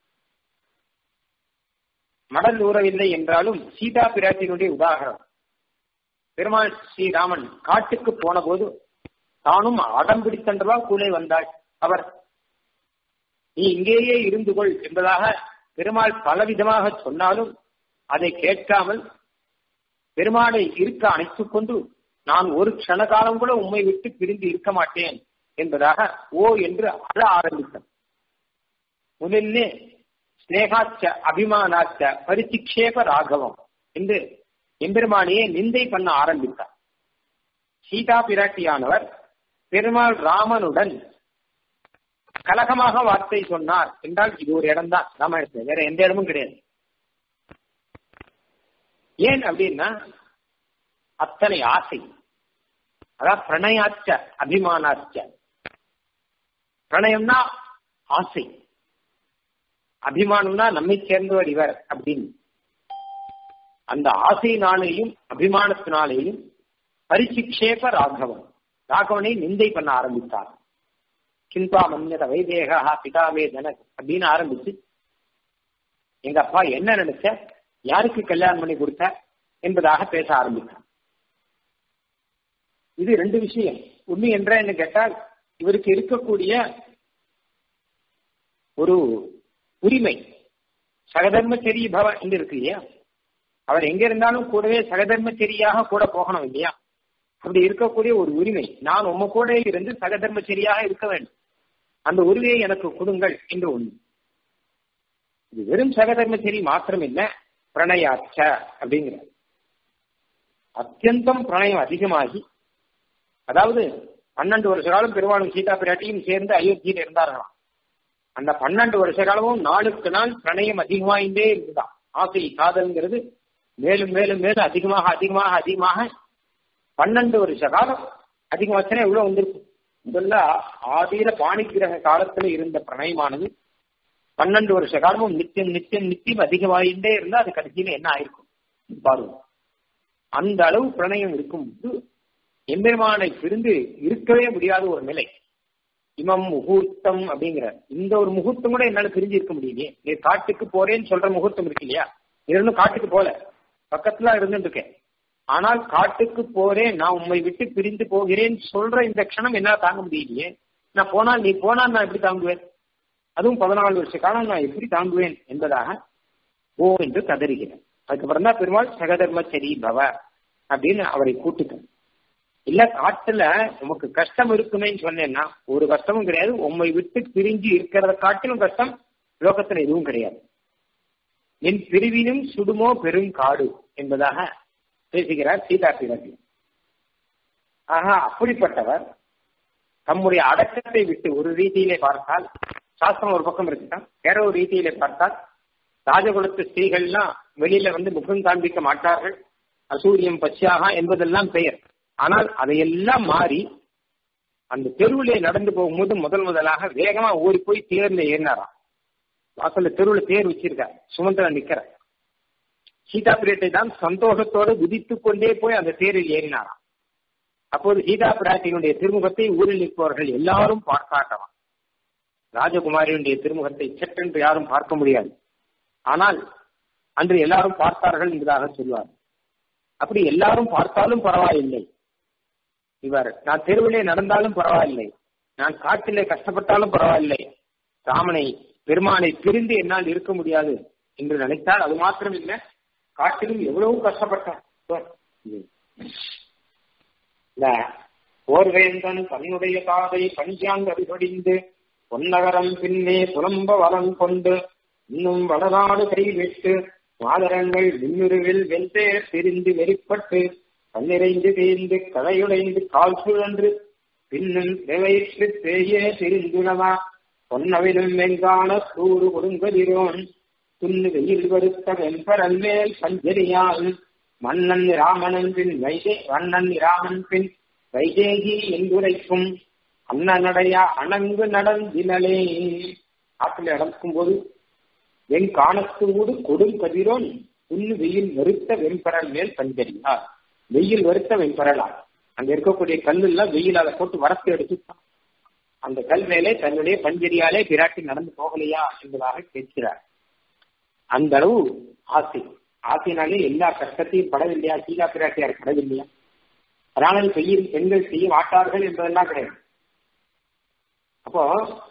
மடல் ஊறவில்லை என்றாலும் சீதா பிராட்டியினுடைய உதாகரணம் பெருமாள் ஸ்ரீராமன் காட்டுக்கு போன போது தானும் அடம் பிடித்தன்றவா கூலே வந்தாள் அவர் நீ இங்கேயே இருந்து கொள் என்பதாக பெருமாள் பலவிதமாக சொன்னாலும் அதை கேட்காமல் பெருமாளை இருக்க அணைத்துக் கொண்டு நான் ஒரு க்ஷண காலம் கூட உண்மை விட்டு பிரிந்து இருக்க மாட்டேன் என்பதாக ஓ என்று அழ ஆரம்பித்தார் முதல்ல ஸ்னேகாச்ச அபிமானாச்ச பரிசிக்ஷேப ராகவம் என்று எம்பெருமானையே நிந்தை பண்ண ஆரம்பித்தார் சீதா பிராட்டியானவர் பெருமாள் ராமனுடன் கலகமாக வார்த்தை சொன்னார் என்றால் இது ஒரு இடம் தான் ராமாயணத்தில் வேற எந்த இடமும் கிடையாது ஏன் அப்படின்னா அத்தனை ஆசை அதான் பிரணயாச்ச அபிமானாச்ச பிரணயம்னா ஆசை அபிமானம்னா நம்மை சேர்ந்தவர் இவர் அப்படின்னு அந்த ஆசையினாலேயும் அபிமானத்தினாலேயும் பரிசிக்ஷேப ராகவம் ராகவனை நிந்தை பண்ண ஆரம்பித்தார் கிம்பா மன்யத வைதேகா பிதாவே ஜனக் அப்படின்னு ஆரம்பிச்சு எங்க அப்பா என்ன நினைச்ச யாருக்கு கல்யாணம் பண்ணி கொடுத்த என்பதாக பேச ஆரம்பித்தார் இது ரெண்டு விஷயம் உண்மை என்ற என்ன கேட்டால் இவருக்கு இருக்கக்கூடிய ஒரு உரிமை சகதர்மச்சரி பவ என்று இருக்கு இல்லையா அவர் எங்க இருந்தாலும் கூடவே சகதர்மச்சரியாக கூட போகணும் இல்லையா அப்படி இருக்கக்கூடிய ஒரு உரிமை நான் உம்ம கூட இருந்து சகதர்மச்சரியாக இருக்க வேண்டும் அந்த உரிமையை எனக்கு கொடுங்கள் என்று ஒண்ணு இது வெறும் சகதர்மச்சரி மாத்திரம் இல்ல பிரணயாச்ச அப்படிங்கிறார் அத்தியந்தம் பிரணயம் அதிகமாகி அதாவது பன்னெண்டு வருஷ காலம் பெருமாளும் சீதா பிராட்டியும் சேர்ந்து அயோத்தியில் இருந்தார்களாம் அந்த பன்னெண்டு வருஷ காலமும் நாளுக்கு நாள் பிரணயம் அதிகமாயிட்டே இருந்துதான் ஆசை காதல்ங்கிறது மேலும் மேலும் மேலும் அதிகமாக அதிகமாக அதிகமாக பன்னெண்டு வருஷ காலம் அதிகமாச்சுன்னா எவ்வளவு வந்திருக்கும் முதல்ல ஆதியில பாணிக்கிரக காலத்துல இருந்த பிரணயமானது பன்னெண்டு வருஷ காலமும் நித்தியம் நித்தியம் நித்தியம் அதிகமாயிட்டே இருந்தா அது கடைசியில என்ன ஆயிருக்கும் பாருங்க அந்த அளவு பிரணயம் இருக்கும்போது எம்பெருமானை பிரிந்து இருக்கவே முடியாத ஒரு நிலை இமம் முகூர்த்தம் அப்படிங்கிற இந்த ஒரு முகூர்த்தம் கூட என்னால பிரிஞ்சு இருக்க முடியலையே நீ காட்டுக்கு போறேன்னு சொல்ற முகூர்த்தம் இருக்கு இல்லையா இன்னும் காட்டுக்கு போல பக்கத்துல இருந்துட்டு இருக்கேன் ஆனால் காட்டுக்கு போறேன் நான் உண்மை விட்டு பிரிந்து போகிறேன் சொல்ற இந்த க்ஷணம் என்னால தாங்க முடியலையே நான் போனால் நீ போனால் நான் எப்படி தாங்குவேன் அதுவும் பதினாலு வருஷ காலம் நான் எப்படி தாங்குவேன் என்பதாக ஓ என்று கதறுகிறேன் அதுக்கப்புறம் தான் பெருமாள் சகதர்மச்சரி பவ அப்படின்னு அவரை கூட்டுக்க இல்ல காட்டுல உமக்கு கஷ்டம் இருக்குமேன்னு சொன்னேன்னா ஒரு கஷ்டமும் கிடையாது உண்மை விட்டு பிரிஞ்சு இருக்கிறத காட்டிலும் கஷ்டம் லோகத்துல எதுவும் கிடையாது என் பிரிவினும் சுடுமோ பெரும் காடு என்பதாக பேசுகிறார் சீதா பிறகு ஆக அப்படிப்பட்டவர் தம்முடைய அடக்கத்தை விட்டு ஒரு ரீதியிலே பார்த்தால் சாஸ்திரம் ஒரு பக்கம் இருக்குதான் வேற ஒரு ரீதியிலே பார்த்தால் ராஜகுலத்து ஸ்திரீகள்லாம் வெளியில வந்து முகம் காண்பிக்க மாட்டார்கள் அசூரியம் பச்சியாக என்பதெல்லாம் பெயர் ஆனால் அதையெல்லாம் மாறி அந்த தெருவிலே நடந்து போகும்போது முதல் முதலாக வேகமா ஓடி போய் தேர்ல ஏறினாராம் வாசல்ல தெருவுல தேர் வச்சிருக்கார் சுமந்திர நிக்கிற சீதா பிரியத்தை தான் சந்தோஷத்தோடு குதித்துக் கொண்டே போய் அந்த தேரில் ஏறினாராம் அப்போது சீதா பிராட்டியினுடைய திருமுகத்தை ஊரில் நிற்பவர்கள் எல்லாரும் பார்த்தாட்டலாம் ராஜகுமாரியுடைய திருமுகத்தை சட்டென்று யாரும் பார்க்க முடியாது ஆனால் அன்று எல்லாரும் பார்த்தார்கள் என்பதாக சொல்வார் அப்படி எல்லாரும் பார்த்தாலும் பரவாயில்லை இவர் நான் தெருவிலே நடந்தாலும் பரவாயில்லை நான் காட்டிலே கஷ்டப்பட்டாலும் பரவாயில்லை ராமனை பெருமானை பிரிந்து என்னால் இருக்க முடியாது என்று நினைத்தால் அது மாத்திரம் இல்லை காட்டிலும் எவ்வளவு கஷ்டப்பட்டார் ஓர்வேந்தன் தன்னுடைய காதை பஞ்சாங்க அடிபடிந்து பொன்னகரம் பின்னே புலம்ப வளம் கொண்டு இன்னும் வடநாடு கைவிட்டு மாதரங்கள் விண்ணுருவில் வெந்தேர் பிரிந்து வெறிப்பட்டு கண்ணிறைந்து தேய்ந்து கதையுடைந்து கால் சுழன்று பின்னும் வெவைற்று பேயே திரிந்துணவா பொன்னவிலும் வெங்கான சூடு கொடுங்கதிரோன் துண்ணு வெயில் வருத்த வெம்பரல் மேல் பஞ்சரியால் மன்னன் ராமனன் பின் வைதே வண்ணன் ராமன் பின் வைதேகி என்றுரைக்கும் அண்ணனடைய அணங்கு நடந்தினலே ஆற்றில் நடக்கும் போது வெண் காணத்தோடு கொடும் கதிரோன் புல்லு வெயில் வருத்த வெண்பரல் மேல் பஞ்சரியார் வெயில் வருத்த வெண்பரலார் அங்க இருக்கக்கூடிய கல்லெல்லாம் வெயில் அதை போட்டு வரத்து எடுத்துட்டான் அந்த கல் மேலே தன்னுடைய பஞ்சரியாலே பிராட்டி நடந்து போகலையா என்பதாக கேட்கிறார் அந்த அளவு ஆசை ஆசைனாலே எல்லா கஷ்டத்தையும் படவில்லையா சீதா பிராட்டியார் படவில்லையா ராணல் பெய்யும் பெண்கள் செய்ய மாட்டார்கள் என்பதெல்லாம் கிடையாது அப்போ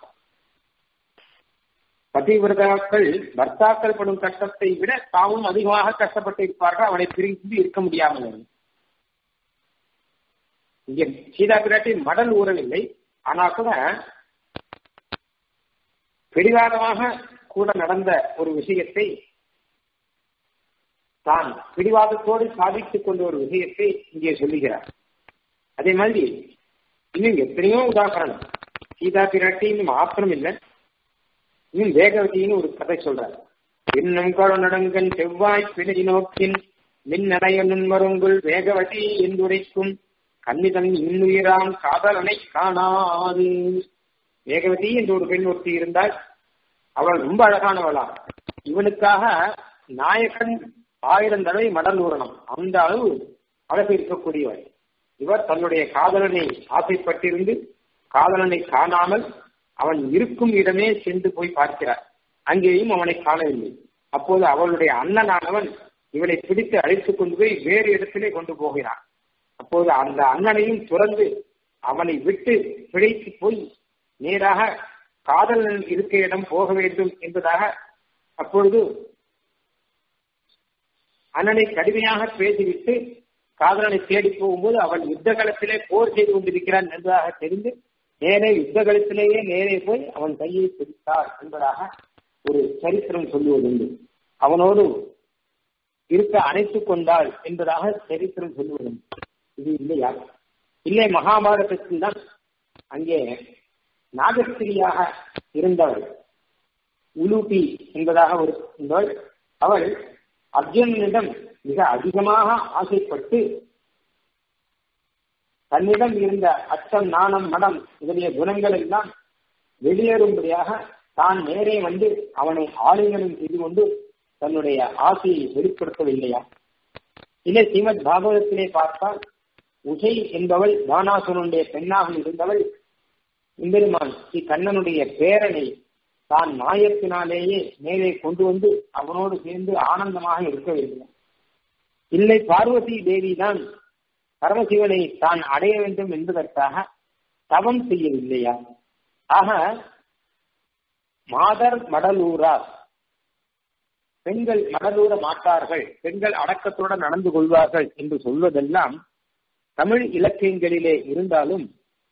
பதிவிரதாக்கள் பர்த்தாக்கள் படும் கஷ்டத்தை விட தாமும் அதிகமாக கஷ்டப்பட்டு இருப்பார்கள் அவனை பிரிந்து இருக்க முடியாமல் இங்கே சீதா பிராட்டி மடல் ஊறவில்லை ஆனா கூட பிடிவாதமாக கூட நடந்த ஒரு விஷயத்தை தான் பிடிவாதத்தோடு சாதித்துக் கொண்ட ஒரு விஷயத்தை இங்கே சொல்லுகிறார் அதே மாதிரி இன்னும் எத்தனையோ உதாரணம் சீதா பிராட்டின்னு மாத்திரம் இல்லை இன்னும் வேகவதின்னு ஒரு கதை சொல்றார் இன்னும் கருணடங்கன் செவ்வாய் பிழை நோக்கின் மின்னடைய நுண்மருங்குள் வேகவதி என்றுரைக்கும் கன்னிதன் இன்னுயிரான் காதலனை காணாது வேகவதி என்று ஒரு பெண் ஒருத்தி இருந்தால் அவள் ரொம்ப அழகானவளா இவனுக்காக நாயகன் ஆயிரம் தடவை மடல் ஊறணும் அந்த அளவு அழகு இருக்கக்கூடியவள் இவர் தன்னுடைய காதலனை ஆசைப்பட்டிருந்து காதலனை காணாமல் அவன் இருக்கும் இடமே சென்று போய் பார்க்கிறார் அங்கேயும் அவனை காணவில்லை அப்போது அவளுடைய அண்ணனானவன் இவனை பிடித்து அழைத்துக் கொண்டு போய் வேறு இடத்திலே கொண்டு போகிறான் அப்போது அந்த அண்ணனையும் துறந்து அவனை விட்டு பிழைத்து போய் நேராக காதலன் இருக்க இடம் போக வேண்டும் என்பதாக அப்பொழுது அண்ணனை கடுமையாக பேசிவிட்டு காதலனை தேடி போகும்போது அவன் யுத்த களத்திலே போர் செய்து கொண்டிருக்கிறான் என்பதாக தெரிந்து நேரே யுத்த களத்திலேயே நேரே போய் அவன் கையை பிடித்தார் என்பதாக ஒரு சரித்திரம் சொல்லுவதுண்டு அவனோடு இருக்க அணைத்துக் கொண்டாள் என்பதாக சரித்திரம் சொல்லுவதுண்டு இது இல்லையா இல்லை மகாபாரதத்தில் தான் அங்கே நாகஸ்திரியாக இருந்தவள் உலூபி என்பதாக ஒரு இருந்தவள் அவள் அர்ஜுனனிடம் மிக அதிகமாக ஆசைப்பட்டு தன்னிடம் இருந்த அச்சம் நாணம் மடம் இதனுடைய குணங்கள் எல்லாம் வெளியேறும்படியாக தான் நேரே வந்து அவனை ஆலிங்கனம் செய்து கொண்டு தன்னுடைய ஆசையை வெளிப்படுத்தவில்லையா இல்லை ஸ்ரீமத் பாகவதத்திலே பார்த்தால் உஷை என்பவள் பானாசுரனுடைய பெண்ணாக இருந்தவள் இம்பெருமான் ஸ்ரீ கண்ணனுடைய பேரனை தான் மாயத்தினாலேயே மேலே கொண்டு வந்து அவனோடு சேர்ந்து ஆனந்தமாக இருக்க வேண்டும் இல்லை பார்வதி தேவி தான் பரமசிவனை தான் அடைய வேண்டும் என்பதற்காக தவம் செய்யவில்லையா ஆக மாதர் மடலூரார் பெண்கள் மடலூர மாட்டார்கள் பெண்கள் அடக்கத்துடன் நடந்து கொள்வார்கள் என்று சொல்வதெல்லாம் தமிழ் இலக்கியங்களிலே இருந்தாலும்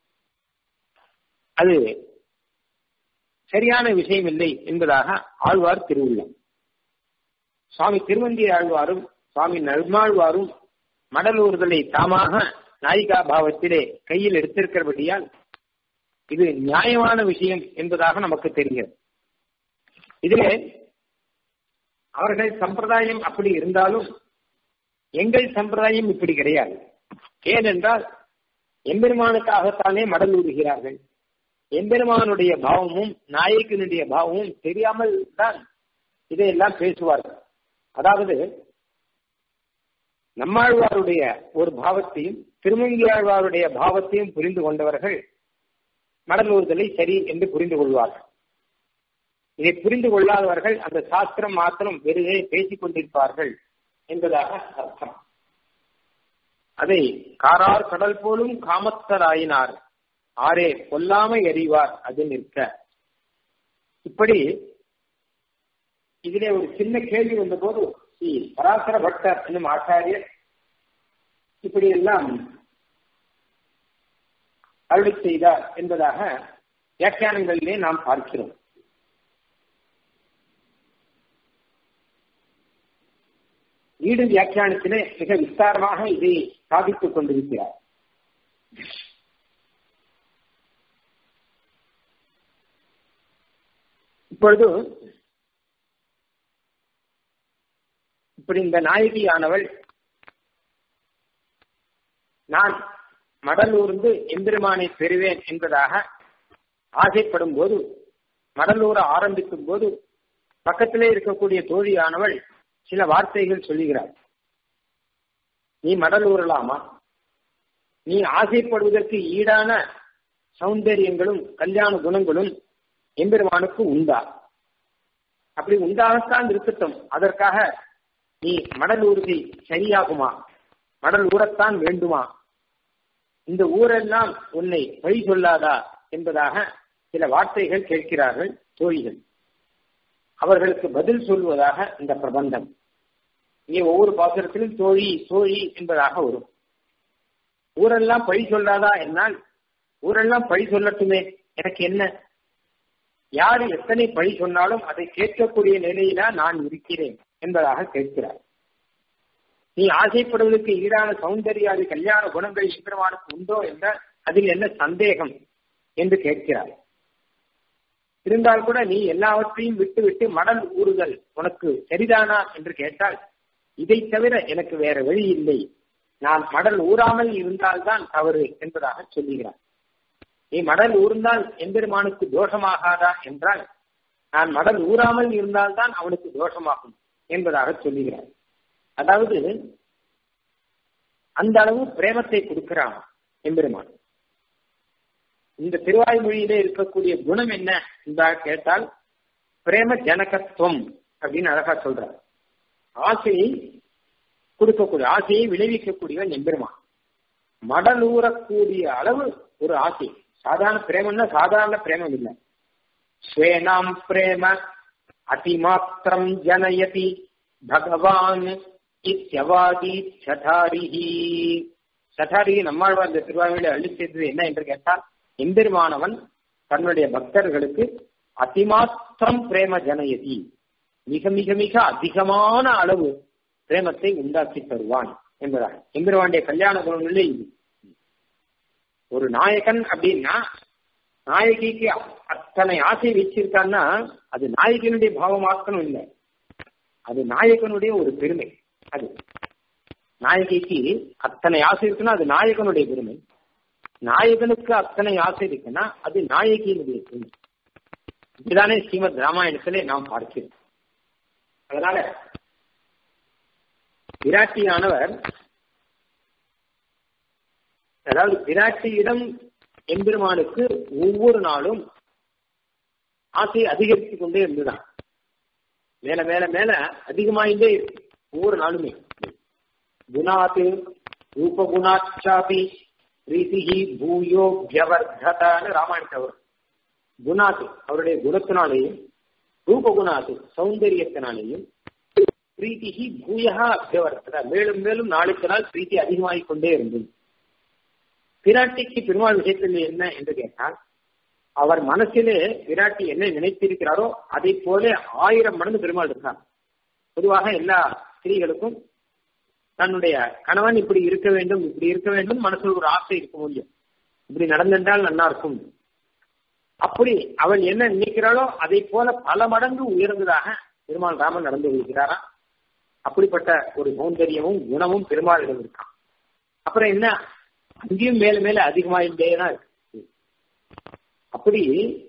அது சரியான விஷயம் இல்லை என்பதாக ஆழ்வார் திருவுள்ளம் சுவாமி திருவந்தி ஆழ்வாரும் சுவாமி நல்மாழ்வாரும் மடலூர்களை தாமாக நாயிகா பாவத்திலே கையில் எடுத்திருக்கிறபடியால் இது நியாயமான விஷயம் என்பதாக நமக்கு தெரிகிறது இதிலே அவர்கள் சம்பிரதாயம் அப்படி இருந்தாலும் எங்கள் சம்பிரதாயம் இப்படி கிடையாது ஏனென்றால் எம்பெருமானுக்காகத்தானே மடல் ஊறுகிறார்கள் எம்பெருமானுடைய பாவமும் நாயகனுடைய பாவமும் தெரியாமல் தான் இதையெல்லாம் பேசுவார்கள் அதாவது நம்மாழ்வாருடைய ஒரு பாவத்தையும் திருமங்கியாழ்வாருடைய பாவத்தையும் புரிந்து கொண்டவர்கள் மடலூர்தலை சரி என்று புரிந்து கொள்வார்கள் இதை புரிந்து கொள்ளாதவர்கள் அந்த சாஸ்திரம் மாத்திரம் வெறுதே பேசிக் கொண்டிருப்பார்கள் என்பதாக அர்த்தம் அதை காரார் கடல் போலும் காமத்தராயினார் ஆரே கொல்லாமை எறிவார் அது நிற்க இப்படி இதிலே ஒரு சின்ன கேள்வி வந்தபோது ஸ்ரீ பராசர பட்டர் என்னும் ஆச்சாரியர் இப்படி எல்லாம் அருளி செய்தார் என்பதாக வியாக்கியானங்களிலே நாம் பார்க்கிறோம் வீடு வியாக்கியானத்திலே மிக விஸ்தாரமாக இதை சாதித்துக் கொண்டிருக்கிறார் இப்பொழுது இப்படி இந்த நாயகியானவள் நான் மடலூர்ந்து எம்பெருமானை பெறுவேன் என்பதாக ஆசைப்படும் போது மடலூர ஆரம்பிக்கும் போது பக்கத்திலே இருக்கக்கூடிய தோழியானவள் சில வார்த்தைகள் சொல்லுகிறாள் நீ மடலூரலாமா நீ ஆசைப்படுவதற்கு ஈடான சௌந்தரியங்களும் கல்யாண குணங்களும் எம்பெருமானுக்கு உண்டா அப்படி உண்டாகத்தான் இருக்கட்டும் அதற்காக நீ மடல் ஊர்தி சரியாகுமா மடல் ஊரத்தான் வேண்டுமா இந்த ஊரெல்லாம் உன்னை வழி சொல்லாதா என்பதாக சில வார்த்தைகள் கேட்கிறார்கள் தோழிகள் அவர்களுக்கு பதில் சொல்வதாக இந்த பிரபந்தம் இங்கே ஒவ்வொரு பாசுரத்திலும் தோழி தோழி என்பதாக வரும் ஊரெல்லாம் பழி சொல்லாதா என்னால் ஊரெல்லாம் பழி சொல்லட்டுமே எனக்கு என்ன யார் எத்தனை பழி சொன்னாலும் அதை கேட்கக்கூடிய நிலையில நான் இருக்கிறேன் என்பதாக கேட்கிறார் நீ ஆசைப்படுவதற்கு ஈடான சௌந்தர்யாதி கல்யாண குணங்கள் எம்பெருமானுக்கு உண்டோ என்றால் அதில் என்ன சந்தேகம் என்று கேட்கிறார் இருந்தால் கூட நீ எல்லாவற்றையும் விட்டு விட்டு மடல் ஊறுதல் உனக்கு சரிதானா என்று கேட்டால் இதை தவிர எனக்கு வேற வழி இல்லை நான் மடல் ஊறாமல் இருந்தால்தான் தவறு என்பதாக சொல்லுகிறார் நீ மடல் ஊர்ந்தால் எம்பெருமானுக்கு தோஷமாகாதா என்றால் நான் மடல் ஊறாமல் இருந்தால்தான் அவனுக்கு தோஷமாகும் என்பதாக சொல்லுகிறார் அதாவது அந்த அளவு பிரேமத்தை கொடுக்கிறான் எம்பெருமான் இந்த திருவாய்மொழியிலே இருக்கக்கூடிய குணம் என்ன என்பதாக கேட்டால் பிரேம ஜனகத்துவம் அப்படின்னு அழகா சொல்றார் ஆசையை கொடுக்கக்கூடிய ஆசையை விளைவிக்கக்கூடியவன் எம்பெருமான் மடலூறக்கூடிய அளவு ஒரு ஆசை சாதாரண பிரேமம்னா சாதாரண பிரேமம் இல்லை ஸ்வேனாம் பிரேம அதிமாத்திரம் ஜனயதி பகவான் இத்தியவாதி சதாரிஹி சதாரிஹி நம்மாழ்வார் இந்த திருவாரூரில் அள்ளி செய்தது என்ன என்று கேட்டால் எம்பெருமானவன் தன்னுடைய பக்தர்களுக்கு அதிமாத்திரம் பிரேம ஜனயதி மிக மிக மிக அதிகமான அளவு பிரேமத்தை உண்டாக்கி தருவான் என்பதாக எம்பெருமானுடைய கல்யாண குணங்களே இது ஒரு நாயகன் அப்படின்னா நாயகிக்கு அத்தனை ஆசை வச்சிருக்கான்னா அது நாயகனுடைய பாவமாக்கணும் இல்லை அது நாயகனுடைய ஒரு பெருமை அது நாயகிக்கு அத்தனை ஆசை இருக்குன்னா அது நாயகனுடைய பெருமை நாயகனுக்கு அத்தனை ஆசை இருக்குன்னா அது நாயகியினுடைய பெருமை இதுதானே ஸ்ரீமத் ராமாயணத்திலே நாம் பார்க்கிறோம் அதனால விராட்டியானவர் அதாவது விராட்டியிடம் எம்பெருமானுக்கு ஒவ்வொரு நாளும் ஆசை அதிகரித்துக் கொண்டே இருந்துதான் மேல மேல மேல அதிகமாயிட்டே இருக்கு ஒவ்வொரு நாளுமே குணாத்து ரூபகுணாச்சாபி ரீதிகி பூயோ வியவர்ததான்னு ராமாயணத்தை அவர் குணாத்து அவருடைய குணத்தினாலேயும் ரூபகுணாத்து சௌந்தரியத்தினாலேயும் பிரீத்திகி பூயகா அபியவர்த்ததா மேலும் மேலும் நாளுக்கு நாள் பிரீத்தி அதிகமாகிக் கொண்டே இருந்தது பிராட்டிக்கு பெருமாள் விஷயத்தில் என்ன என்று கேட்டால் அவர் மனசிலே விராட்டி என்ன நினைத்திருக்கிறாரோ அதை போல ஆயிரம் மடங்கு பெருமாள் இருக்கார் பொதுவாக எல்லா ஸ்திரீகளுக்கும் தன்னுடைய கணவன் இப்படி இருக்க வேண்டும் இப்படி இருக்க வேண்டும் மனசுல ஒரு ஆசை இருக்க முடியும் இப்படி நடந்திருந்தால் நல்லா இருக்கும் அப்படி அவள் என்ன நினைக்கிறாளோ அதை போல பல மடங்கு உயர்ந்ததாக பெருமாள் ராமன் நடந்து கொள்கிறாரா அப்படிப்பட்ட ஒரு சௌந்தரியமும் குணமும் பெருமாளிடம் இருக்கான் அப்புறம் என்ன அங்கேயும் மேல மேல அதிகமாயிட்டே தான் இருக்கு அப்படி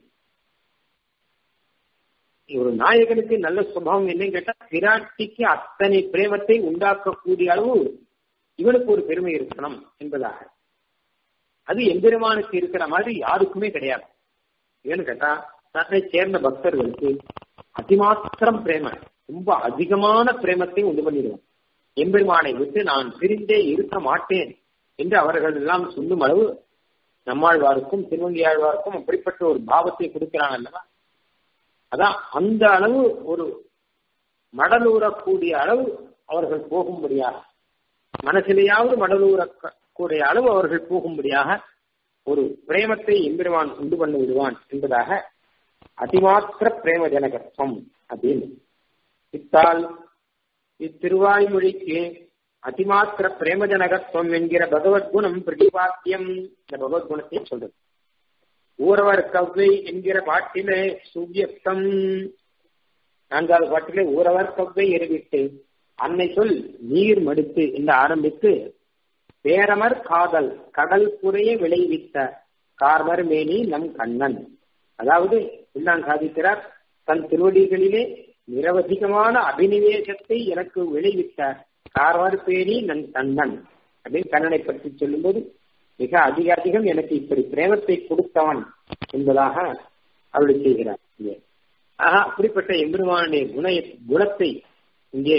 ஒரு நாயகனுக்கு நல்ல சுபாவம் என்னன்னு கேட்டா பிராட்டிக்கு அத்தனை பிரேமத்தை உண்டாக்கக்கூடிய அளவு இவனுக்கு ஒரு பெருமை இருக்கணும் என்பதாக அது எம்பெருமானுக்கு இருக்கிற மாதிரி யாருக்குமே கிடையாது ஏன்னு கேட்டா தன்னை சேர்ந்த பக்தர்களுக்கு அதிமாத்திரம் பிரேம ரொம்ப அதிகமான பிரேமத்தை உண்டு பண்ணிடுவோம் எம்பெருமானை விட்டு நான் பிரிந்தே இருக்க மாட்டேன் என்று அவர்கள் எல்லாம் சொல்லும் அளவு நம்மாழ்வாருக்கும் திருவங்கியாழ்வாருக்கும் அப்படிப்பட்ட ஒரு பாவத்தை கொடுக்கிறான் அல்லவா அதான் அந்த அளவு ஒரு மடலூறக்கூடிய அளவு அவர்கள் போகும்படியாக மனசிலேயாவது மடலூறக்கூடிய அளவு அவர்கள் போகும்படியாக ஒரு பிரேமத்தை எம்பெருமான் உண்டு பண்ணி விடுவான் என்பதாக அதிமாத்திர பிரேம ஜனகத்துவம் அப்படின்னு இத்தால் இத்திருவாய்மொழிக்கு அதிமாத்திர பிரேமஜனகத்துவம் என்கிற பகவத்குணம் பிரதிபாத்தியம் இந்த பகவத்குணத்தை சொல்றது ஊரவர் கவ்வை என்கிற பாட்டிலே சுவியக்தம் நான்காவது பாட்டிலே ஊரவர் கவ்வை எருவிட்டு அன்னை சொல் நீர் மடுத்து என்று ஆரம்பித்து பேரமர் காதல் கடல் குறைய விளைவித்த கார்மர் மேனி நம் கண்ணன் அதாவது பின்னான் சாதிக்கிறார் தன் திருவடிகளிலே நிரவதிகமான அபினிவேசத்தை எனக்கு விளைவித்த கார்வர் பேணி நன் கண்ணன் அப்படின்னு கண்ணனை பற்றி சொல்லும்போது மிக அதிக அதிகம் எனக்கு இப்படி பிரேமத்தை கொடுத்தவன் என்பதாக அருளி செய்கிறார் இங்கே ஆக அப்படிப்பட்ட எம்பெருமானுடைய குண குணத்தை இங்கே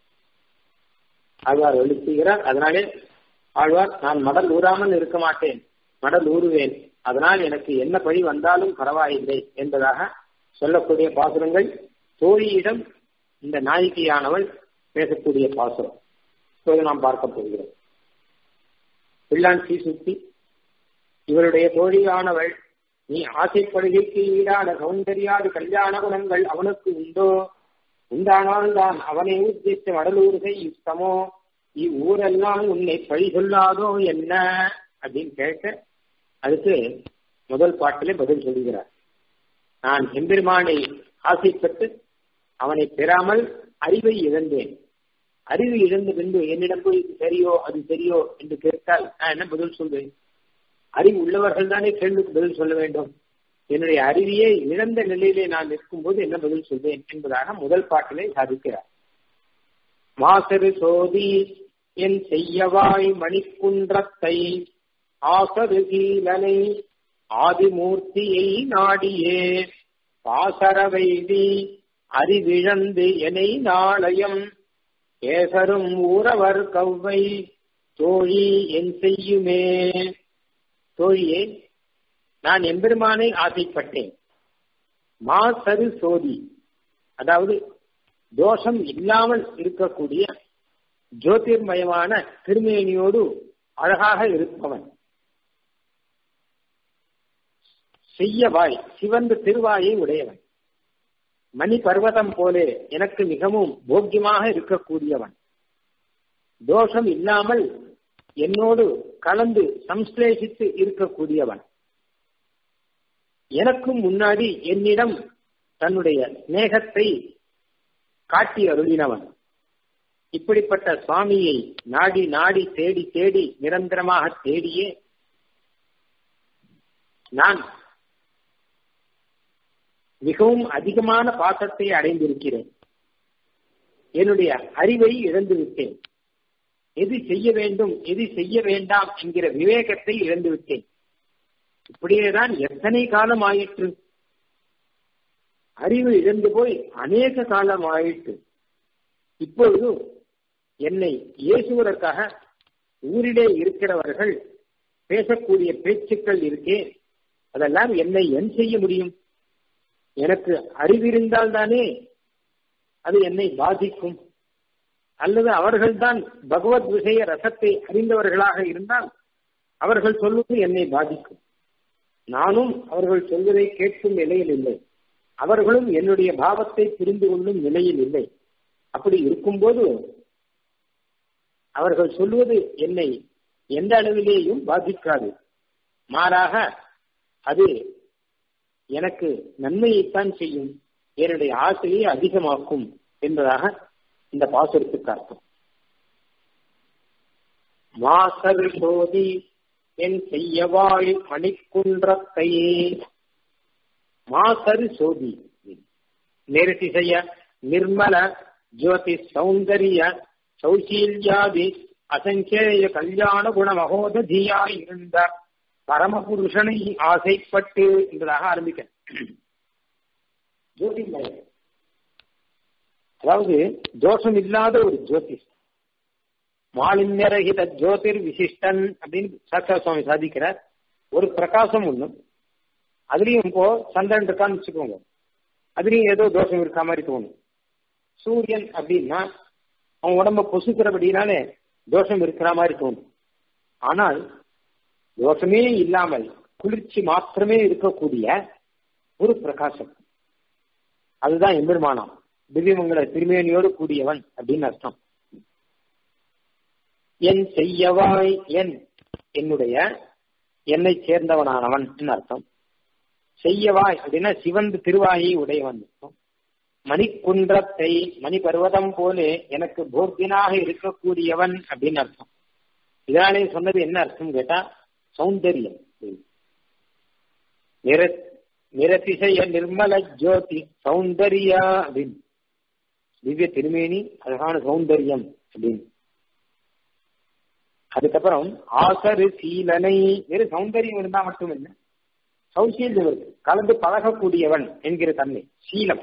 ஆழ்வார் அருளி செய்கிறார் அதனாலே ஆழ்வார் நான் மடல் ஊறாமல் இருக்க மாட்டேன் மடல் ஊறுவேன் அதனால் எனக்கு என்ன பழி வந்தாலும் பரவாயில்லை என்பதாக சொல்லக்கூடிய பாசுரங்கள் தோழியிடம் இந்த நாயகியானவள் பேசக்கூடிய பாசுரம் இப்போது நாம் பார்க்க போகிறோம் பிள்ளான் சுத்தி இவருடைய தோழியானவள் நீ ஆசைப்படுகைக்கு ஈடான சௌந்தரியாது கல்யாண குணங்கள் அவனுக்கு உண்டோ உண்டானால் தான் அவனை உத்தேசித்த வடலூர்கை யுத்தமோ இவ்வூரெல்லாம் உன்னை பழி சொல்லாதோ என்ன அப்படின்னு கேட்க அதுக்கு முதல் பாட்டிலே பதில் சொல்கிறார் நான் எம்பெருமானை ஆசைப்பட்டு அவனை பெறாமல் அறிவை இழந்தேன் அறிவு இழந்த பின்பு என்னிடம் போய் இது சரியோ அது சரியோ என்று கேட்டால் நான் என்ன பதில் சொல்வேன் அறிவு உள்ளவர்கள் தானே கேள்விக்கு பதில் சொல்ல வேண்டும் என்னுடைய அறிவியை இழந்த நிலையிலே நான் நிற்கும் போது என்ன பதில் சொல்வேன் என்பதாக முதல் பாட்டிலே சாதிக்கிறார் மாசரு சோதி என் செய்யவாய் மணிக்குன்றத்தை ஆசரு கீலனை ஆதிமூர்த்தியை நாடியே பாசர வைதி அறிவிழந்து எனை நாளையம் கேசரும் ஊரவர் கவ்வை தோழி என் செய்யுமே தோழியே நான் எம்பெருமானை ஆசைப்பட்டேன் மாசரு சோதி அதாவது தோஷம் இல்லாமல் இருக்கக்கூடிய ஜோதிர்மயமான திருமேனியோடு அழகாக இருப்பவன் செய்யவாய் சிவந்த திருவாயை உடையவன் மணி பர்வதம் போலே எனக்கு மிகவும் போக்கியமாக இருக்கக்கூடியவன் தோஷம் இல்லாமல் என்னோடு கலந்து சம்ஸ்லேஷித்து இருக்கக்கூடியவன் எனக்கும் முன்னாடி என்னிடம் தன்னுடைய ஸ்நேகத்தை காட்டி அருளினவன் இப்படிப்பட்ட சுவாமியை நாடி நாடி தேடி தேடி நிரந்தரமாக தேடியே நான் மிகவும் அதிகமான பாசத்தை அடைந்திருக்கிறேன் என்னுடைய அறிவை இழந்து விட்டேன் எது செய்ய வேண்டும் எது செய்ய வேண்டாம் என்கிற விவேகத்தை இழந்து விட்டேன் இப்படியேதான் எத்தனை காலம் ஆயிற்று அறிவு இழந்து போய் அநேக காலம் ஆயிற்று இப்பொழுது என்னை இயேசுவதற்காக ஊரிலே இருக்கிறவர்கள் பேசக்கூடிய பேச்சுக்கள் இருக்கே அதெல்லாம் என்னை என் செய்ய முடியும் எனக்கு அறிவிருந்தால் தானே அது என்னை பாதிக்கும் அல்லது அவர்கள்தான் பகவத் விஷய ரசத்தை அறிந்தவர்களாக இருந்தால் அவர்கள் சொல்வது என்னை பாதிக்கும் நானும் அவர்கள் சொல்வதை கேட்கும் நிலையில் இல்லை அவர்களும் என்னுடைய பாவத்தை புரிந்து கொள்ளும் நிலையில் இல்லை அப்படி இருக்கும்போது அவர்கள் சொல்வது என்னை எந்த அளவிலேயும் பாதிக்காது மாறாக அது எனக்கு நன்மையைத்தான் செய்யும் என்னுடைய ஆசையை அதிகமாக்கும் என்பதாக இந்த பாசுரத்துக்கு அர்த்தம் மாசரு சோதி என் செய்யவாய் மணிக்குன்றத்தையே மாசரு சோதி நிறுத்திசைய நிர்மல ஜோதி சௌந்தரிய சௌசீல்யாதி அசங்கேய கல்யாண குண மகோததியாய் இருந்த பரமபுருஷனை ஆசைப்பட்டு என்பதாக ஆரம்பிக்க ஜோதிர்மயம் அதாவது தோஷம் இல்லாத ஒரு ஜோதிஷ் மாலின்யரகித ஜோதிர் விசிஷ்டன் அப்படின்னு சாட்சா சுவாமி சாதிக்கிறார் ஒரு பிரகாசம் ஒண்ணு அதுலயும் இப்போ சந்திரன் இருக்கான்னு வச்சுக்கோங்க அதுலயும் ஏதோ தோஷம் இருக்கா மாதிரி தோணும் சூரியன் அப்படின்னா அவன் உடம்ப பொசுக்கிறபடினாலே தோஷம் இருக்கிற மாதிரி தோணும் ஆனால் தோஷமே இல்லாமல் குளிர்ச்சி மாத்திரமே இருக்கக்கூடிய ஒரு பிரகாசம் அதுதான் எம்பெருமானாம் திவ்யமங்கல திருமேனியோடு கூடியவன் அப்படின்னு அர்த்தம் என் செய்யவாய் என் என்னுடைய என்னை சேர்ந்தவனானவன் அர்த்தம் செய்யவாய் அப்படின்னா சிவந்து திருவாயை உடையவன் அர்த்தம் மணிக்குன்றத்தை மணி பர்வதம் போலே எனக்கு போக்கியனாக இருக்கக்கூடியவன் அப்படின்னு அர்த்தம் இதனாலே சொன்னது என்ன அர்த்தம் கேட்டா சௌந்தரியம் நிற நிரதிசய நிர்மல ஜோதி சௌந்தர்யா அப்படின்னு திவ்ய திருமேனி அழகான சௌந்தரியம் அப்படின்னு அதுக்கப்புறம் ஆசரு சீலனை வெறும் சௌந்தரியம் இருந்தா மட்டும் இல்லை சௌசீல்யம் இருக்கு கலந்து பழகக்கூடியவன் என்கிற தன்மை சீலம்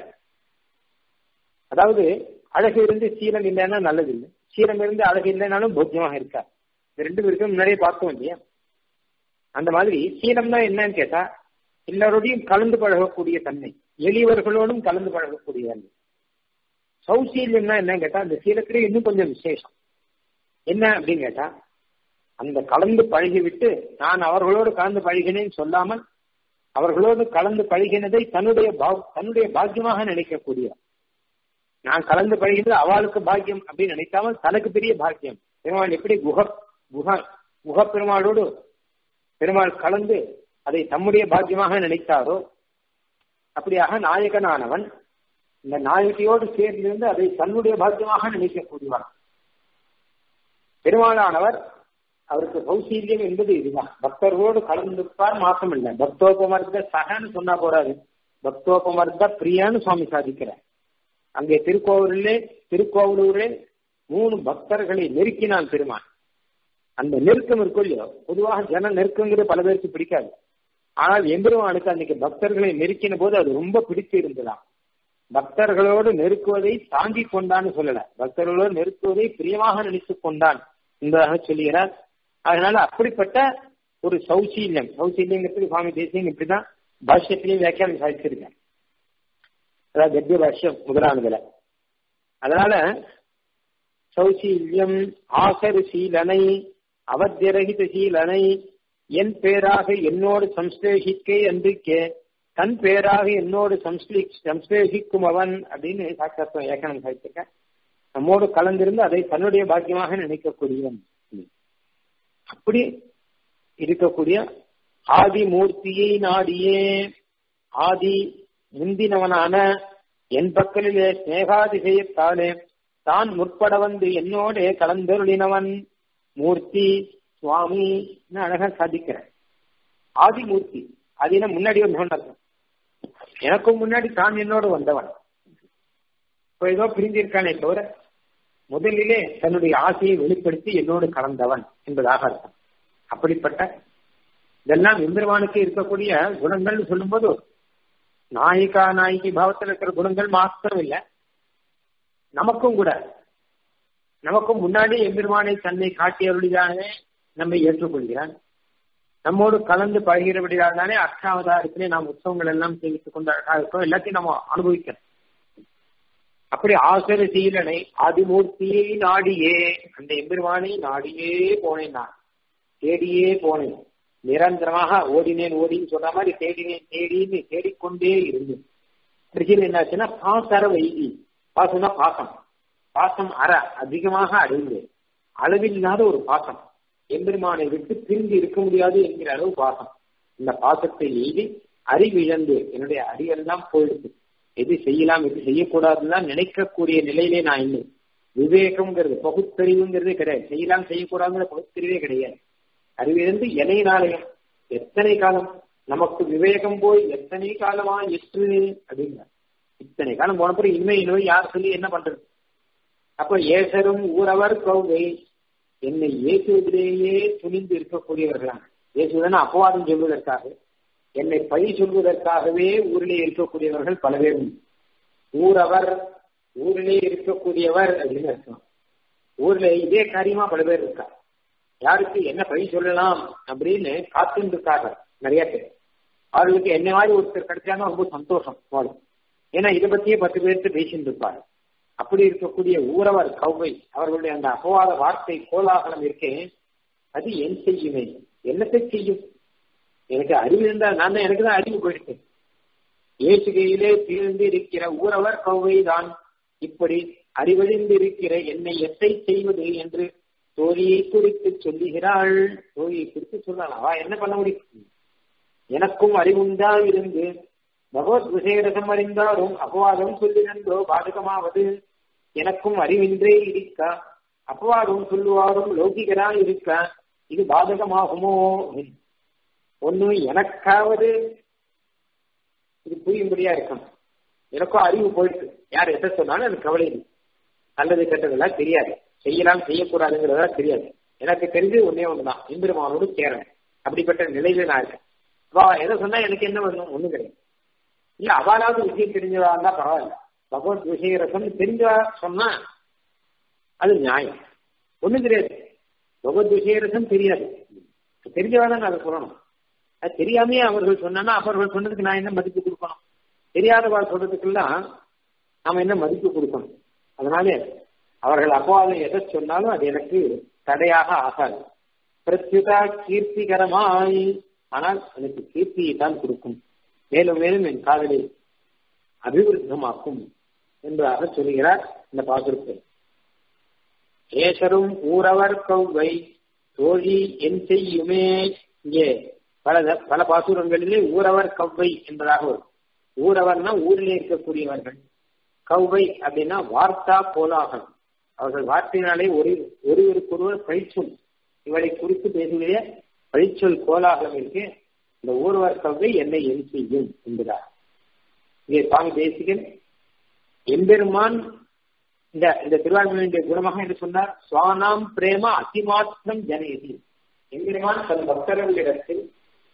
அதாவது அழகு இருந்து சீலம் இல்லைன்னா நல்லது இல்லை சீலம் இருந்து அழகு இல்லைனாலும் போக்கியமாக இருக்கா இந்த ரெண்டு பேருக்கும் முன்னாடியே பார்த்தோம் இல்லையா அந்த மாதிரி சீலம்னா என்னன்னு கேட்டா எல்லாரோடையும் கலந்து பழகக்கூடிய தன்மை எளியவர்களோடும் கலந்து பழகக்கூடிய தன்மை சௌசீல்யம்னா என்னன்னு கேட்டா அந்த சீலத்திலே இன்னும் கொஞ்சம் விசேஷம் என்ன அப்படின்னு கேட்டா அந்த கலந்து பழகிவிட்டு நான் அவர்களோடு கலந்து பழகினேன்னு சொல்லாமல் அவர்களோடு கலந்து பழகினதை தன்னுடைய தன்னுடைய பாக்கியமாக நினைக்கக்கூடிய நான் கலந்து பழகினது அவளுக்கு பாக்கியம் அப்படின்னு நினைக்காமல் தனக்கு பெரிய பாக்கியம் பெருமாள் எப்படி குக குக குக பெருமாளோடு பெருமாள் கலந்து அதை தம்முடைய பாக்கியமாக நினைத்தாரோ அப்படியாக நாயகனானவன் இந்த நாயகியோடு சேர்ந்திருந்து அதை தன்னுடைய பாக்கியமாக நினைக்கக்கூடியவன் பெருமாளானவர் அவருக்கு சௌசீல்யம் என்பது இதுதான் பக்தர்களோடு கலந்துப்பார் மாசம் இல்லை பக்தோபமர்த்த சகன்னு சொன்னா போறாது பக்தோபமர்த்த பிரியான்னு சுவாமி சாதிக்கிறார் அங்கே திருக்கோவிலே திருக்கோவிலூரே மூணு பக்தர்களை நெருக்கினான் பெருமான் அந்த நெருக்கம் இருக்கும் இல்லையோ பொதுவாக ஜன நெருக்கங்கிறது பல பேருக்கு பிடிக்காது ஆனால் எம்பெருமானுக்கு அன்னைக்கு பக்தர்களை நெருக்கின போது அது ரொம்ப பிடித்து இருந்ததாம் பக்தர்களோடு நெருக்குவதை தாங்கிக் கொண்டான்னு சொல்லல பக்தர்களோடு நெருக்குவதை பிரியமாக நினைத்துக் கொண்டான் என்பதாக சொல்லுகிறார் அதனால அப்படிப்பட்ட ஒரு சௌசீல்யம் சௌசீல்யங்கிறதுக்கு சுவாமி தேசியம் இப்படிதான் பாஷ்யத்திலையும் வியாக்கியானம் சாதிச்சிருக்கேன் அதாவது கத்திய பாஷ்யம் முதலானதுல அதனால சௌசீல்யம் ஆசரு சீலனை அவத்தியரகித சீலனை என் பேராக என்னோடு சம்ஸ்லேஷிக்கே அன்றிக்கே தன் பேராக என்னோடு சம்ஸ்லேஷிக்கும் அவன் அப்படின்னு சாட்சாத்வம் வியாக்கியானம் சாதிச்சிருக்கேன் நம்மோடு கலந்திருந்து அதை தன்னுடைய பாக்கியமாக நினைக்கக்கூடியவன் அப்படி இருக்கக்கூடிய ஆதி மூர்த்தியை நாடியே ஆதி முந்தினவனான என் பக்கலிலே ஸ்நேகாதிசயத்தாலே தான் முற்பட வந்து என்னோட கலந்தருளினவன் மூர்த்தி சுவாமி அழகா சாதிக்கிற ஆதிமூர்த்தி அதின முன்னாடி வந்தவன் எனக்கும் முன்னாடி தான் என்னோடு வந்தவன் இப்போ ஏதோ பிரிஞ்சிருக்கானே தவிர முதலிலே தன்னுடைய ஆசையை வெளிப்படுத்தி என்னோடு கலந்தவன் என்பதாக அர்த்தம் அப்படிப்பட்ட இதெல்லாம் எம்பெருமானுக்கு இருக்கக்கூடிய குணங்கள்னு சொல்லும்போது நாயிகா நாயகி பாவத்தில் இருக்கிற குணங்கள் மாத்திரம் இல்லை நமக்கும் கூட நமக்கும் முன்னாடி எம்பெருமானை தன்னை காட்டி அருளிதானே நம்மை ஏற்றுக்கொள்கிறான் நம்மோடு கலந்து பழகிறபடியால் தானே அஷ்டாவதாரத்திலே நாம் உற்சவங்கள் எல்லாம் சேவித்துக் கொண்டு அழகா இருக்கோம் எல்லாத்தையும் நம்ம அனுபவிக்கிறோம் அப்படி ஆசர சீலனை ஆதிமூர்த்தியை நாடியே அந்த எம்பெருமானை நாடியே போனேன் நான் தேடியே போனேன் நிரந்தரமாக ஓடினேன் ஓடின்னு சொல்ற மாதிரி தேடினேன் தேடின்னு தேடிக்கொண்டே இருந்தேன் கடைசியில் என்னாச்சுன்னா பாசர வைகி பாசம்னா பாசம் பாசம் அற அதிகமாக அடைந்தேன் அளவில்லாத ஒரு பாசம் எம்பெருமானை விட்டு பிரிந்து இருக்க முடியாது என்கிற அளவு பாசம் இந்த பாசத்தை எய்தி அறிவிழந்து என்னுடைய அறிவெல்லாம் போயிடுது எது செய்யலாம் எது செய்யக்கூடாதுன்னு நினைக்கக்கூடிய நிலையிலே நான் இல்லை விவேகம்ங்கிறது பகுத்தறிவுங்கிறதே கிடையாது செய்யலாம் செய்யக்கூடாதுங்கிற பகுத்தறிவே கிடையாது அறிவிழந்து எனையினாலயம் எத்தனை காலம் நமக்கு விவேகம் போய் எத்தனை காலமா எற்று அப்படின்னா இத்தனை காலம் போன பிறகு இனிமே இனிமே யார் சொல்லி என்ன பண்றது அப்ப ஏசரும் ஊரவர் கௌவை என்னை ஏசுவதிலேயே துணிந்து இருக்கக்கூடியவர்களாம் ஏசுவதன அபவாதம் சொல்வதற்காக என்னை பழி சொல்வதற்காகவே ஊரிலே இருக்கக்கூடியவர்கள் பல பேர் ஊரவர் ஊரிலே இருக்கக்கூடியவர் அப்படின்னு அர்த்தம் ஊர்ல இதே காரியமா பல பேர் இருக்கா யாருக்கு என்ன பழி சொல்லலாம் அப்படின்னு காத்துட்டு இருக்காங்க நிறைய பேர் அவர்களுக்கு என்ன மாதிரி ஒருத்தர் கிடைச்சாலும் ரொம்ப சந்தோஷம் போதும் ஏன்னா இதை பத்தியே பத்து பேர்த்து பேசிட்டு இருப்பாங்க அப்படி இருக்கக்கூடிய ஊரவர் கௌவை அவர்களுடைய அந்த அபவாத வார்த்தை கோலாகலம் இருக்கே அது என் செய்யுமே என்னத்தை செய்யும் எனக்கு அறிவு இருந்தா நான் தான் எனக்கு தான் அறிவு போயிடுச்சு ஏசுகையிலே தீர்ந்து இருக்கிற ஊரவர் கௌவை தான் இப்படி அறிவழிந்திருக்கிற என்னை எத்தை செய்வது என்று தோழியை குறித்து சொல்லுகிறாள் தோழியை குறித்து சொல்லலாம் அவ என்ன பண்ண முடியும் எனக்கும் அறிவுண்டா இருந்து பகவத் விஷயரசம் அறிந்தாலும் அபவாதம் சொல்லுகின்றோ பாதகமாவது எனக்கும் அறிவின்றே இருக்க அபவாதம் சொல்லுவாரும் லௌகிகரா இருக்க இது பாதகமாகுமோ ஒண்ணு எனக்காவது இது புரியும்படியா இருக்கும் எனக்கும் அறிவு போயிட்டு யார் எதை சொன்னாலும் எனக்கு கவலை இல்லை நல்லது கெட்டதெல்லாம் தெரியாது செய்யலாம் செய்யக்கூடாதுங்கிறதா தெரியாது எனக்கு தெரிஞ்சு ஒன்னே ஒண்ணுதான் இந்திரமானோடு சேரணும் அப்படிப்பட்ட நிலையில நான் இருக்கேன் வா எதை சொன்னா எனக்கு என்ன வேணும் ஒண்ணும் கிடையாது இல்ல அவளாவது விஷயம் தெரிஞ்சதா இருந்தா பரவாயில்ல பகவத் விஷய ரசம் தெரிஞ்சா சொன்னா அது நியாயம் ஒண்ணும் தெரியாது பகவத் விஷய ரசம் தெரியாது தெரிஞ்சவாதான் அதை சொல்லணும் அது தெரியாமையே அவர்கள் சொன்னா அவர்கள் சொன்னதுக்கு நான் என்ன மதிப்பு கொடுக்கணும் தெரியாதவா சொல்றதுக்கெல்லாம் நாம என்ன மதிப்பு கொடுக்கணும் அதனால அவர்கள் அபவாதம் எதை சொன்னாலும் அது எனக்கு தடையாக ஆகாது பிரத்யுதா கீர்த்திகரமாய் ஆனால் எனக்கு கீர்த்தியை தான் கொடுக்கும் மேலும் மேலும் என் காதலை அபிவிருத்தமாக்கும் என்பதாக சொல்கிறார் இந்த பாசுரத்தில் ஏசரும் ஊரவர் கௌவை தோழி என் செய்யுமே இங்கே பல பல பாசுரங்களிலே ஊரவர் கவ்வை என்பதாக வரும் ஊரவர்னா ஊரிலே இருக்கக்கூடியவர்கள் கௌவை அப்படின்னா வார்த்தா கோலாகலம் அவர்கள் வார்த்தையினாலே ஒரு ஒருவருக்கொருவர் பழிச்சொல் இவளை குறித்து பேசுகிற பழிச்சொல் கோலாகலம் இருக்கு இந்த ஊர்வர் கவ்வை என்னை என் செய்யும் என்பதாக இங்கே சுவாமி தேசிகன் எம்பெருமான் இந்த இந்த திருவாரூரினுடைய குணமாக என்று சொன்னார் சுவானாம் பிரேம அதிமாத்திரம் ஜனயதி எம்பெருமான் தன் பக்தர்களிடத்தில்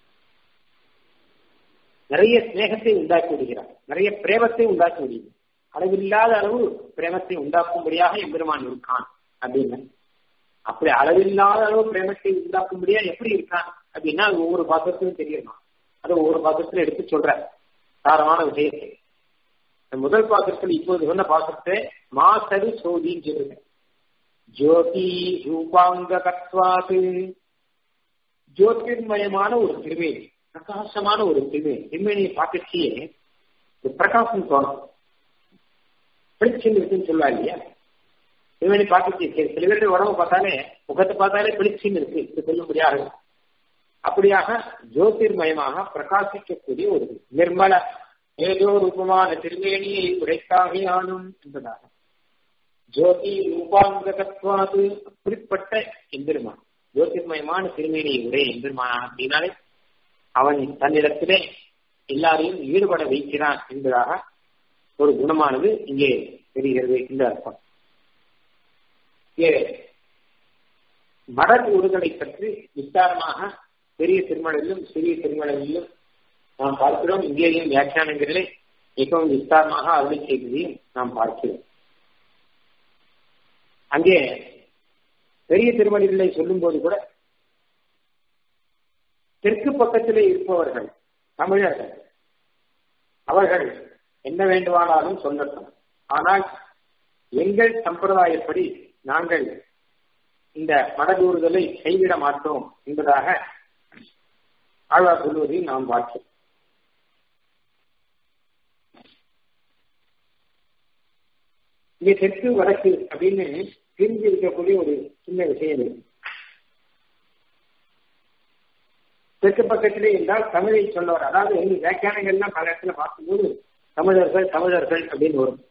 நிறைய ஸ்நேகத்தை உண்டாக்கி விடுகிறார் நிறைய பிரேமத்தை உண்டாக்கி விடுகிறார் அளவில்லாத அளவு பிரேமத்தை உண்டாக்கும்படியாக எம்பெருமான் இருக்கான் அப்படின்னு அப்படி அளவில்லாத அளவு பிரேமத்தை உண்டாக்கும்படியா எப்படி இருக்கான் அப்படின்னா அது ஒவ்வொரு பாத்திரத்திலும் தெரியணும் அது ஒவ்வொரு பாத்திரத்திலும் எடுத்து சொல்ற சாரமான விஷயத்தை முதல் பாத்திரத்தில் இப்போது சொன்ன பாத்திரத்தை மாசரு சோதின்னு சொல்லுங்க ஜோதி ரூபாங்க கத்வாது ஜோதிர்மயமான ஒரு திருமேனி பிரகாசமான ஒரு திருமேனி திருமேனியை பார்க்கச்சியே ஒரு பிரகாசம் தோணும் பிடிச்சுன்னு இருக்குன்னு சொல்லுவா இல்லையா திருமேனி பார்க்கச்சி சில பேருடைய உடம்பு பார்த்தாலே முகத்தை பார்த்தாலே பிடிச்சுன்னு இருக்கு இது சொல்லும்படியாக அப்படியாக ஜோதிர்மயமாக பிரகாசிக்கக்கூடிய ஒரு நிர்மல ஏதோ ரூபமான திருமேனியை உடைத்தாகியானும் என்பதாக ஜோதி ரூபாங்கத்வாது அப்படிப்பட்ட எம்பெருமான் ஜோதிர்மயமான திருமேனியை உடைய எம்பெருமான் அப்படின்னாலே அவன் தன்னிடத்திலே எல்லாரையும் ஈடுபட வைக்கிறான் என்பதாக ஒரு குணமானது இங்கே தெரிகிறது இந்த அர்த்தம் இங்கே மடல் உருதலை பற்றி விஸ்தாரமாக பெரிய திருமணத்திலும் சிறிய திருமணத்திலும் நாம் பார்க்கிறோம் இங்கேயும் வியாக்கியானங்களிலே மிகவும் விஸ்தாரமாக அருளை செய்ததையும் நாம் பார்க்கிறோம் அங்கே பெரிய திருமணிகளை சொல்லும் போது கூட தெற்கு பக்கத்திலே இருப்பவர்கள் தமிழர்கள் அவர்கள் என்ன வேண்டுமானாலும் சொல்லட்டும் ஆனால் எங்கள் சம்பிரதாயப்படி நாங்கள் இந்த மடதூறுதலை கைவிட மாட்டோம் என்பதாக ஆழ்வார் சொல்வதையும் நாம் பார்க்கிறோம் இங்கே தெற்கு வடக்கு அப்படின்னு பிரிஞ்சு இருக்கக்கூடிய ஒரு சின்ன விஷயம் இருக்கு தெற்கு பக்கத்திலே என்றால் தமிழை சொன்னவர் அதாவது எங்க வியாக்கியானங்கள்லாம் பல இடத்துல பார்க்கும்போது தமிழர்கள் தமிழர்கள் அப்படின்னு வரும்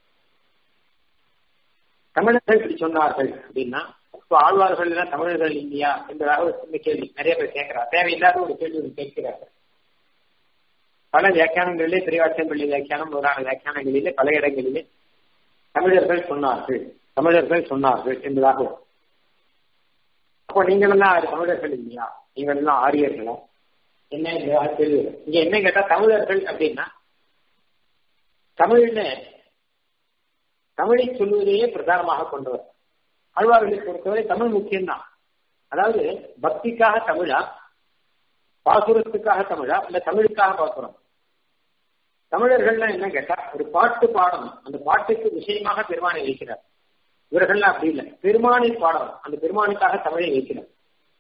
தமிழர்கள் இப்படி சொன்னார்கள் அப்படின்னா இப்போ ஆழ்வார்கள் எல்லாம் தமிழர்கள் இல்லையா என்பதாக ஒரு சின்ன கேள்வி நிறைய பேர் கேட்கிறார் தேவையில்லாத ஒரு கேள்வி கேட்கிறார்கள் பல வியாக்கியானங்களிலே திரைவாச்சம்பள்ளி வியாக்கியானம் முதலான வியாக்கியானங்களிலே பல இடங்களிலே தமிழர்கள் சொன்னார்கள் தமிழர்கள் சொன்னார்கள் என்பதாக அப்போ நீங்கள் எல்லாம் தமிழர்கள் இல்லையா நீங்கள் எல்லாம் ஆரியர்களா என்ன கேள்வி இங்க என்ன கேட்டா தமிழர்கள் அப்படின்னா தமிழ்ல தமிழை சொல்வதையே பிரதானமாக கொண்டவர் ஆழ்வார்களை பொறுத்தவரை தமிழ் முக்கியம்தான் அதாவது பக்திக்காக தமிழா பாசுரத்துக்காக தமிழா இல்ல தமிழுக்காக பாசுரம் தமிழர்கள்லாம் என்ன கேட்டா ஒரு பாட்டு பாடணும் அந்த பாட்டுக்கு விஷயமாக பெருமானை வைக்கிறார் இவர்கள்லாம் அப்படி இல்லை பெருமானை பாடணும் அந்த பெருமானுக்காக தமிழை வைக்கிறார்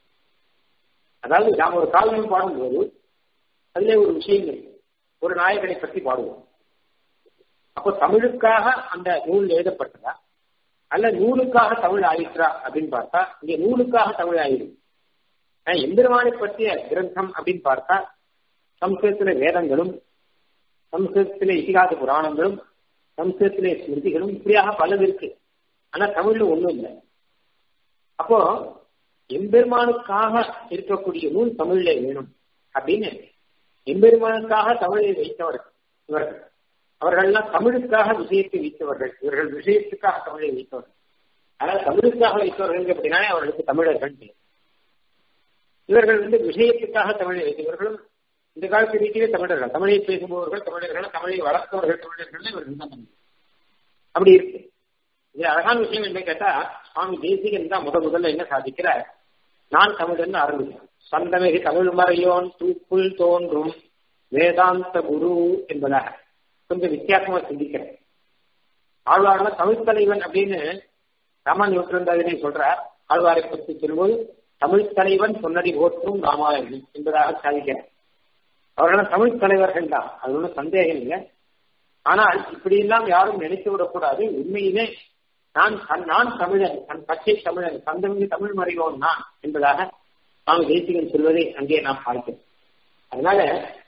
அதாவது நாம் ஒரு காவியம் பாடும்போது அதுல ஒரு விஷயம் இருக்கு ஒரு நாயகனை பற்றி பாடுவோம் அப்போ தமிழுக்காக அந்த நூல் எழுதப்பட்டதா அல்ல நூலுக்காக தமிழ் ஆயிற்றா அப்படின்னு பார்த்தா இங்க நூலுக்காக தமிழ் ஆயிடும் எம்பெருமானை பற்றிய கிரந்தம் அப்படின்னு பார்த்தா சம்ஸ்கிருதத்தில வேதங்களும் சம்ஸ்கிருதத்திலே இதிகாச புராணங்களும் சம்ஸ்கிருதத்திலே ஸ்மிருதிகளும் இப்படியாக பலது இருக்கு ஆனா தமிழ்ல ஒண்ணும் இல்லை அப்போ எம்பெருமானுக்காக இருக்கக்கூடிய நூல் தமிழ்ல வேணும் அப்படின்னு எம்பெருமானுக்காக தமிழை வைத்தவர்கள் இவர்கள் அவர்கள்லாம் தமிழுக்காக விஷயத்தை வைத்தவர்கள் இவர்கள் விஷயத்துக்காக தமிழை வைத்தவர்கள் ஆனால் தமிழுக்காக வைத்தவர்கள் அப்படின்னா அவர்களுக்கு தமிழர்கள் இவர்கள் வந்து விஷயத்துக்காக தமிழை வைத்தவர்களும் இந்த காலத்து ரீதியிலே தமிழர்கள் தமிழை பேசுபவர்கள் தமிழர்கள் தமிழை வளர்த்தவர்கள் தமிழர்கள் இவர்கள் தான் அப்படி இருக்கு இது அழகான விஷயம் என்ன கேட்டா சுவாமி தேசிகன் தான் முத முதல்ல என்ன சாதிக்கிறார் நான் தமிழன் ஆரம்பிக்கிறேன் சந்தமிகு தமிழ் மறையோன் தூப்புள் தோன்றும் வேதாந்த குரு என்பதாக கொஞ்சம் வித்தியாசமா சிந்திக்கிறேன் ஆழ்வார்ல தமிழ் தலைவன் அப்படின்னு ராமன் யோட்டிருந்ததினை சொல்றார் ஆழ்வாரை பற்றி சொல்லும்போது தமிழ் தலைவன் சொன்னடி போற்றும் ராமாயணன் என்பதாக சாதிக்கிறேன் அவர்கள் தமிழ் தலைவர்கள் தான் அது ஒன்றும் சந்தேகம் இல்லை ஆனால் இப்படி எல்லாம் யாரும் நினைத்து விடக்கூடாது உண்மையிலே நான் நான் தமிழன் தன் பச்சை தமிழன் சந்தமிகு தமிழ் மறைவோன் நான் என்பதாக சுவாமி தேசிகன் சொல்வதை அங்கே நாம் பார்க்கிறோம் அதனால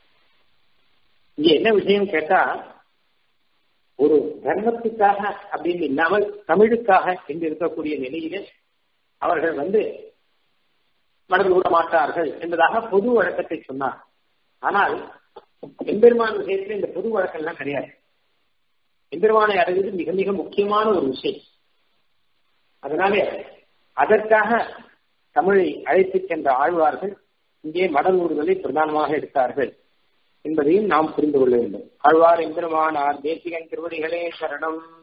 இங்க என்ன விஷயம் கேட்டா ஒரு தர்மத்துக்காக அப்படின்னு இல்லாமல் தமிழுக்காக என்று இருக்கக்கூடிய நிலையிலே அவர்கள் வந்து மனது விட மாட்டார்கள் என்பதாக பொது வழக்கத்தை சொன்னார் ஆனால் எம்பெருமான் விஷயத்தில் இந்த பொது வழக்கம்லாம் கிடையாது எம்பெருமானை அடைவது மிக மிக முக்கியமான ஒரு விஷயம் அதனால அதற்காக தமிழை அழைத்துச் சென்ற ஆழ்வார்கள் இங்கே மடல் ஊர்களை பிரதானமாக எடுத்தார்கள் என்பதையும் நாம் புரிந்து கொள்ள வேண்டும் ஆழ்வார் எம்பெருமானார் தேசிகன் திருவடிகளே சரணம்